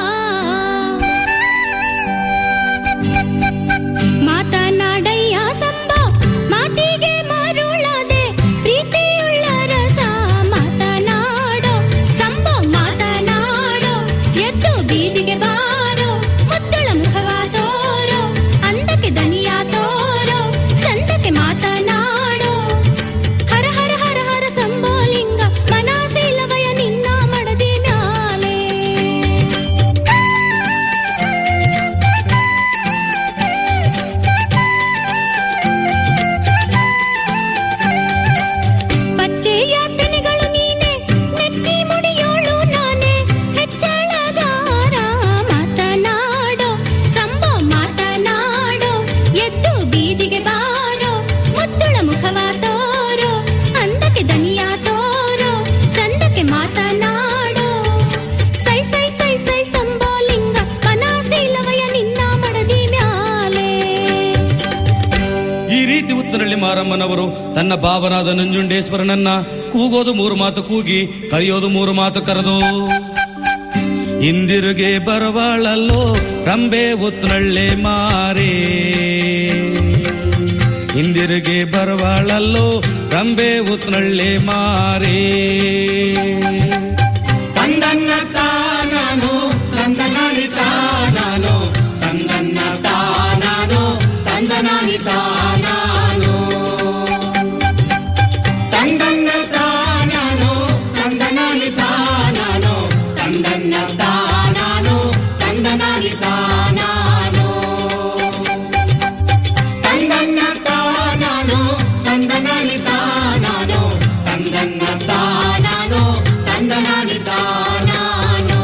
Speaker 10: ಮಾತನಾಡಯ್ಯ ಸಂಭ ಮಾತಿಗೆ ಮರುಳದೆ ಪ್ರೀತಿಯುಳ್ಳ ರಸ ಮಾತನಾಡೋ ಸಂಭ ಮಾತನಾಡೋ ಎದ್ದು ಬೀದಿಗೆ ಬಾರೋ ಮುತ್ತುಳ ಮುಖವ ತೋರೋ ಅಂದಕ್ಕೆ ದನಿಯ ತೋರೋ ಚಂದಕ್ಕೆ ಮಾತನಾಡೋ ಹರ ಹರ ಹರ ಹರ ಸಂಬೋಲಿಂಗ ಮನಸಿಲ್ಲವಯ ನಿನ್ನ ಮಡದಿ ಮ್ಯಾಲೆ ಪಚ್ಚೆಯ ತೆನೆಗಳು ನೀನೆ ನೆಚ್ಚಿ ಮುಡಿಯೋಳು ನಾನೇ ಹೆಚ್ಚಳಗಾರ ಮಾತನಾಡೋ ಸಂಭೋ ಮಾತನಾಡೋ ಎದ್ದು ಬೀದಿಗೆ ಬಾರೋ ಮುತ್ತುಳ ಮುಖವ ತೋರೋ ಅಂದಕ್ಕೆ ದನಿಯ ತೋರೋ ಚಂದಕ್ಕೆ ಮಾತನಾಡೋ ಸೈ ಸೈ ಸೈ ಸೈ ಸಂಬೋಲಿಂಗ ಮನಸಿಲ್ಲವಯ ನಿನ್ನ ಮಡದಿ ಮ್ಯಾಲೆ
Speaker 11: ಈ ರೀತಿ ಉತ್ತರಳ್ಳಿ ಮಾರಮ್ಮನವರು ತನ್ನ ಭಾವನಾದ ನಂಜುಂಡೇಶ್ವರನನ್ನ ಕೂಗೋದು ಮೂರು ಮಾತು ಕೂಗಿ ಕರೆಯೋದು ಮೂರು ಮಾತು ಕರೆದು ಇಂದಿರುಗೆ ಬರವಾಳಲ್ಲೋ ರಂಬೆ ಉತ್ತರಳ್ಳೆ ಮಾರೇ ಇಂದಿರುಗೆ ಬರವಾಳಲ್ಲೋ ರಂಬೆ ಉತ್ತರಳ್ಳೆ ಮಾರೇ
Speaker 9: ತಂದನ್ನ ತಾನಾನೋ ತಂದನಾನಿ ತಾನಾನೋ ತಂದನ್ನ ತಾನಾನೋ ತಂದನಾನಿ ತಾನಾನೋ ತಂದನ್ನ ತಾನಾನೋ ತಂದನಾನಿ ತಾನಾನೋ ತಂದನ್ನ ತಾನಾನೋ ತಂದನಾನಿ ತಾನಾನೋ ತಂದನ್ನ ತಾನಾನೋ ತಂದನಾನಿ ತಾನಾನೋ ತಂದನ್ನ ತಾನಾನೋ ತಂದನಾನಿ ತಾನಾನೋ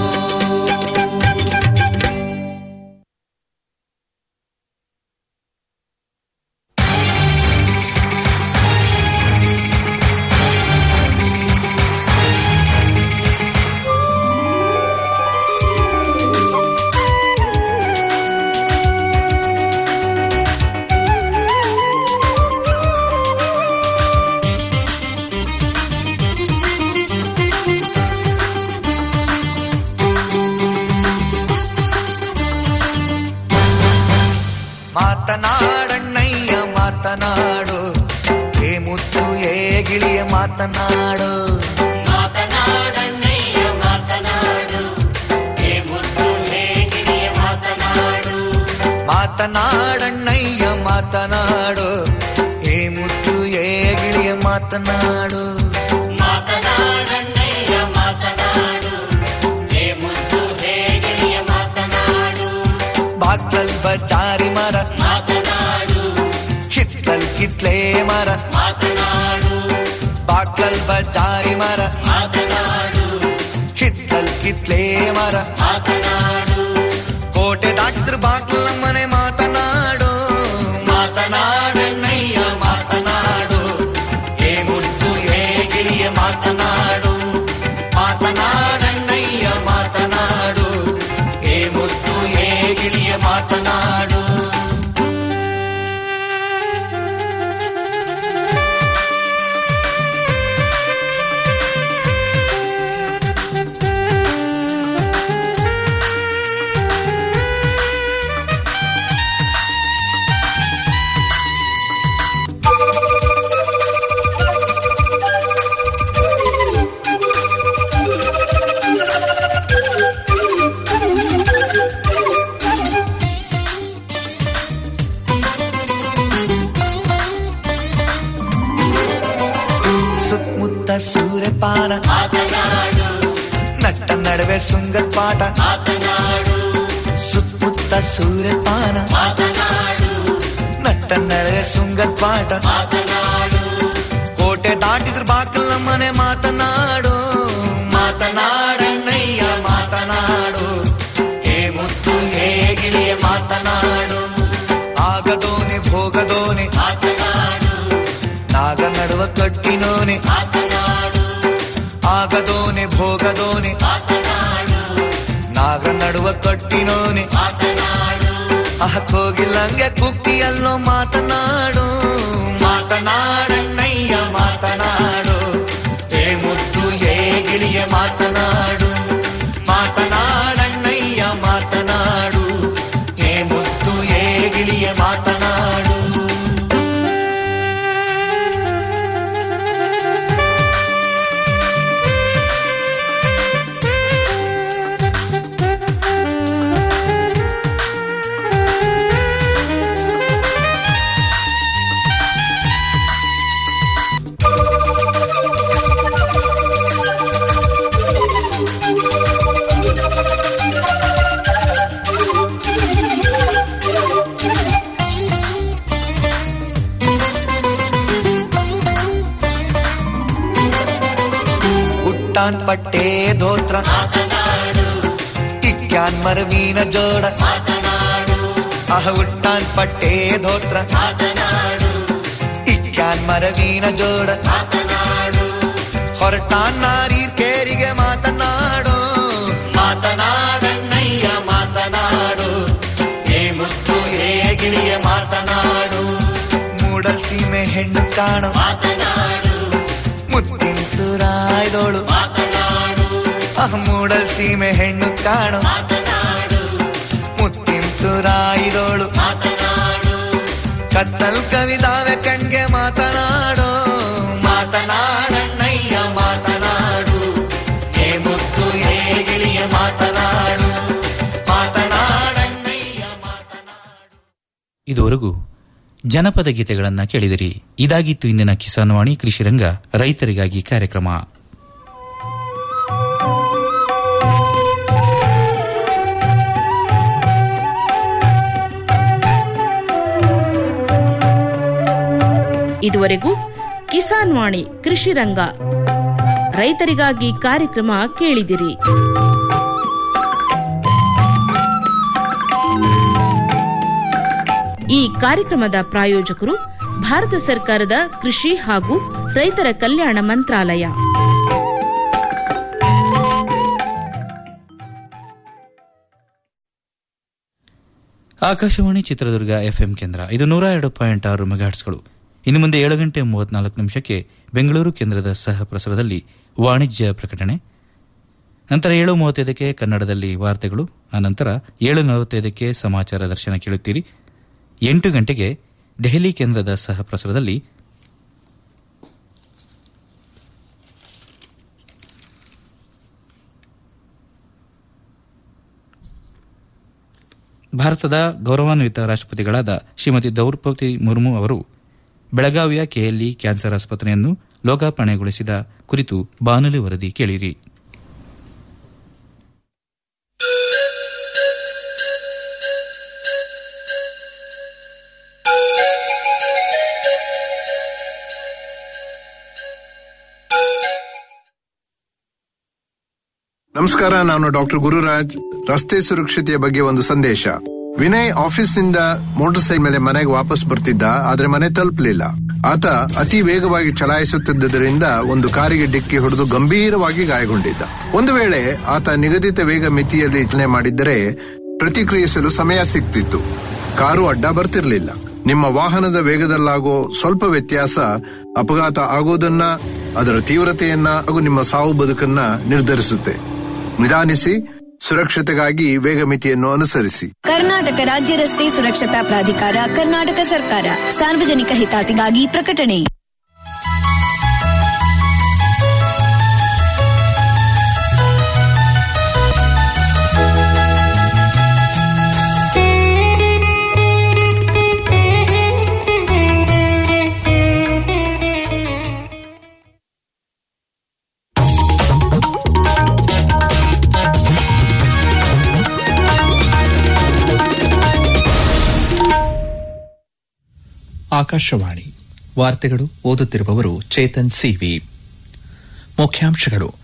Speaker 12: ಮಾತನಾಡಣ್ಣಯ್ಯ ಮಾತನಾಡು ಏ ಮುತ್ತು ಏ ಗಿಳಿಯ ಮಾತನಾಡು
Speaker 9: ಮಾತನಾಡಣ್ಣಯ್ಯ ಮಾತನಾಡು ಹೇ ಮುದ್ದು ಹೇ ಗಿರಿಯ ಮಾತನಾಡು
Speaker 12: ಮಾತನಾಡಣ್ಣಯ್ಯ ಮಾತನಾಡು ಏ ಮುತ್ತು ಏ ಗಿಳಿಯ ಮಾತನಾಡು
Speaker 9: ಮಾತನಾಡಣ್ಣಯ್ಯ ಮಾತನಾಡು ಹೇ ಮುದ್ದು ಹೇ ಗಿರಿಯ ಮಾತನಾಡು
Speaker 12: ಬಾಗ್ಲಲ್ ಬಚಾರಿ ಮರ
Speaker 9: ಮಾತನಾಡು
Speaker 12: ಹಿತ್ತಲ್ ಕಿತ್ಲೆ ಮರ
Speaker 9: ಮಾತನಾಡು
Speaker 12: ಬಾಗ್ಲಲ್ ಬಚಾರಿ ಮರ
Speaker 9: ಮಾತನಾಡು
Speaker 12: ಹಿತ್ತಲ್ ಕಿತ್ಲೆ ಮರ
Speaker 9: ಮಾತನಾಡು
Speaker 12: ಕೋಟೆ ದಾಟಿದ್ರ ಬಾಗ್ಲ ಮನೆ ಮಾತನಾಡು
Speaker 9: ಮಾತನಾಡಣ್ಣಯ್ಯ ಮಾತನಾಡು ಹೇ
Speaker 12: ಪಾನ
Speaker 9: ಮಾತನಾಡು
Speaker 12: ನಟ್ಟ ನಡುವೆ ಸುಂಗದ ಪಾಠ
Speaker 9: ಮಾತನಾಡು
Speaker 12: ಸುತ್ತಮುತ್ತ ಸೂರ್ಯಪಾನ
Speaker 9: ಮಾತನಾಡು
Speaker 12: ನಟ್ಟ ನಡುವೆ ಸುಂಗದ ಪಾಠ
Speaker 9: ಮಾತನಾಡು
Speaker 12: ಕೋಟೆ ದಾಟಿದ್ರ ಬಾಕಲ ಮನೆ ಮಾತನಾಡು ಮಾತನಾಡಣ್ಣಯ್ಯ ಮಾತನಾಡು ಹೇ ಮುತ್ತು ಹೇ ಗಿಳಿಯ ಮಾತನಾಡು ಆಗದೋನೆ ಭೋಗದೋನೆ
Speaker 9: ಮಾತನಾಡು
Speaker 12: ನಾಗ ನಡುವ ಕಟ್ಟಿನೋನೆ
Speaker 9: ಮಾತನಾಡು
Speaker 12: ಆಗದೋನೆ ಭೋಗದೋನೆ
Speaker 9: ಮಾತನಾಡು
Speaker 12: ನಾಗ ನಡುವ ಕಟ್ಟಿನೋನೆ
Speaker 9: ಮಾತನಾಡು
Speaker 12: ಹೋಗಿಲ್ಲಂಗೆ ಕುಕ್ಕಿಯಲ್ಲೋ ಮಾತನಾಡು ಮಾತನಾಡಣ್ಣಯ್ಯ ಮಾತನಾಡು ಹೇ ಮುತ್ತು ಹೇ ಗಿಳಿಯ ಮಾತನಾಡು ಮಾತನಾಡಣ್ಣಯ್ಯ ಮಾತನಾಡು ಹೇ ಮುತ್ತು ಹೇ ಗಿಳಿಯ ಮಾತನಾಡು ಹುಟ್ಟಾನ್ ಪಟ್ಟೆ ಧೋತ್ರ ಇಕ್ಯಾನ್ ಮರವೀನ ಜೋಡ ಅಹ ಹುಟ್ಟಾನ್ ಪಟ್ಟೆ ಧೋತ್ರ ಇಕ್ಯಾನ್ ಮರವೀನ ಜೋಡ ಹೊರಟಾನ್ ನಾರಿ ಕೇರಿಗೆ ಮಾತನಾಡು ಮಾತನಾಡಣ್ಣಯ್ಯ ಮಾತನಾಡು ಹೇ ಮುತ್ತು ಹೇ ಗಿಳಿಯ ಮಾತನಾಡು ಮೂಡಲ್ ಸೀಮೆ ಹೆಣ್ಣು ಕಾಣು ಮುತ್ತಿನ ಸುರಾಯ್ದೋಳು ಅಹ ಮೂಡಲ್ ಸೀಮೆ ಹೆಣ್ಣು ಕಾಣು ಮುತ್ತಿನ ಸುರಾಯ್ದೋಳು ಕತ್ತಲ್ ಕವಿದಾವೆ ಕಣ್ಗೆ ಮಾತನಾಡು ಮಾತನಾಡಣ್ಣಯ್ಯ ಮಾತನಾಡು ಹೇ ಮುತ್ತು ಹೇ ಗಿಳಿಯ ಮಾತನಾಡು ಮಾತನಾಡಣ್ಣಯ್ಯ
Speaker 6: ಇದುವರೆಗೂ ಜನಪದ ಗೀತೆಗಳನ್ನ ಕೇಳಿದಿರಿ ಇದಾಗಿತ್ತು ಇಂದಿನ ಕಿಸಾನ್ವಾಣಿ ಕೃಷಿರಂಗ ರೈತರಿಗಾಗಿ ಕಾರ್ಯಕ್ರಮ
Speaker 3: ಇದುವರೆಗೂ ಕಿಸಾನ್ ವಾಣಿ ಕೃಷಿ ರಂಗ ರೈತರಿಗಾಗಿ ಕಾರ್ಯಕ್ರಮ ಕೇಳಿದಿರಿ ಈ ಕಾರ್ಯಕ್ರಮದ ಪ್ರಾಯೋಜಕರು ಭಾರತ ಸರ್ಕಾರದ ಕೃಷಿ ಹಾಗೂ ರೈತರ ಕಲ್ಯಾಣ ಮಂತ್ರಾಲಯ
Speaker 6: ಆಕಾಶವಾಣಿ ಚಿತ್ರದುರ್ಗ ಎಫ್ಎಂ ಕೇಂದ್ರ ಇದು ನೂರ ಎರಡು ಪಾಯಿಂಟ್ ಆರು ಮೆಗಾಹರ್ಟ್ಸ್ಗಳು ಇನ್ನು ಮುಂದೆ ಏಳು ಗಂಟೆ ಮೂವತ್ನಾಲ್ಕು ನಿಮಿಷಕ್ಕೆ ಬೆಂಗಳೂರು ಕೇಂದ್ರದ ಸಹ ಪ್ರಸಾರದಲ್ಲಿ ವಾಣಿಜ್ಯ ಪ್ರಕಟಣೆ ನಂತರ ಏಳು ಮೂವತ್ತೈದಕ್ಕೆ ಕನ್ನಡದಲ್ಲಿ ವಾರ್ತೆಗಳು ಆನಂತರ ಏಳು ನಲವತ್ತೈದಕ್ಕೆ ಸಮಾಚಾರ ದರ್ಶನ ಕೇಳುತ್ತೀರಿ ಎಂಟು ಗಂಟೆಗೆ ದೆಹಲಿ ಕೇಂದ್ರದ ಸಹ ಪ್ರಸಾರದಲ್ಲಿ ಭಾರತದ ಗೌರವಾನ್ವಿತ ರಾಷ್ಟ್ರಪತಿಗಳಾದ ಶ್ರೀಮತಿ ದ್ರೌಪದಿ ಮುರ್ಮು ಅವರು ಬೆಳಗಾವಿಯ ಕೆಎಲ್ಇ ಕ್ಯಾನ್ಸರ್ ಆಸ್ಪತ್ರೆಯನ್ನು ಲೋಕಾರ್ಪಣೆಗೊಳಿಸಿದ ಕುರಿತು ಬಾನುಲಿ ವರದಿ ಕೇಳಿರಿ
Speaker 13: ನಮಸ್ಕಾರ ನಾನು ಡಾಕ್ಟರ್ ಗುರುರಾಜ್ ರಸ್ತೆ ಸುರಕ್ಷತೆಯ ಬಗ್ಗೆ ಒಂದು ಸಂದೇಶ ವಿನಯ್ ಆಫೀಸ್ನಿಂದ ಮೋಟಾರ್ ಸೈಕಲ್ ಮೇಲೆ ಮನೆಗೆ ವಾಪಸ್ ಬರ್ತಿದ್ದ ಆದ್ರೆ ಮನೆ ತಲುಪಲಿಲ್ಲ ಆತ ಅತಿ ವೇಗವಾಗಿ ಚಲಾಯಿಸುತ್ತಿದ್ದರಿಂದ ಒಂದು ಕಾರಿಗೆ ಡಿಕ್ಕಿ ಹೊಡೆದು ಗಂಭೀರವಾಗಿ ಗಾಯಗೊಂಡಿದ್ದ ಒಂದು ವೇಳೆ ಆತ ನಿಗದಿತ ವೇಗ ಮಿತಿಯಲ್ಲಿ ಚಲನೆ ಮಾಡಿದ್ದರೆ ಪ್ರತಿಕ್ರಿಯಿಸಲು ಸಮಯ ಸಿಗ್ತಿತ್ತು ಕಾರು ಅಡ್ಡ ಬರ್ತಿರ್ಲಿಲ್ಲ ನಿಮ್ಮ ವಾಹನದ ವೇಗದಲ್ಲಾಗೋ ಸ್ವಲ್ಪ ವ್ಯತ್ಯಾಸ ಅಪಘಾತ ಆಗೋದನ್ನ ಅದರ ತೀವ್ರತೆಯನ್ನ ಹಾಗೂ ನಿಮ್ಮ ಸಾವು ಬದುಕನ್ನ ನಿರ್ಧರಿಸುತ್ತೆ ನಿಧಾನಿಸಿ ಸುರಕ್ಷತೆಗಾಗಿ ವೇಗ ಮಿತಿಯನ್ನು ಅನುಸರಿಸಿ
Speaker 14: ಕರ್ನಾಟಕ ರಾಜ್ಯ ರಸ್ತೆ ಸುರಕ್ಷತಾ ಪ್ರಾಧಿಕಾರ ಕರ್ನಾಟಕ ಸರ್ಕಾರ ಸಾರ್ವಜನಿಕ ಹಿತಾತಿಗಾಗಿ ಪ್ರಕಟಣೆ
Speaker 15: ಆಕಾಶವಾಣಿ ವಾರ್ತೆಗಳು ಓದುತ್ತಿರುವವರು ಚೇತನ್ ಸಿವಿ ಮುಖ್ಯಾಂಶಗಳು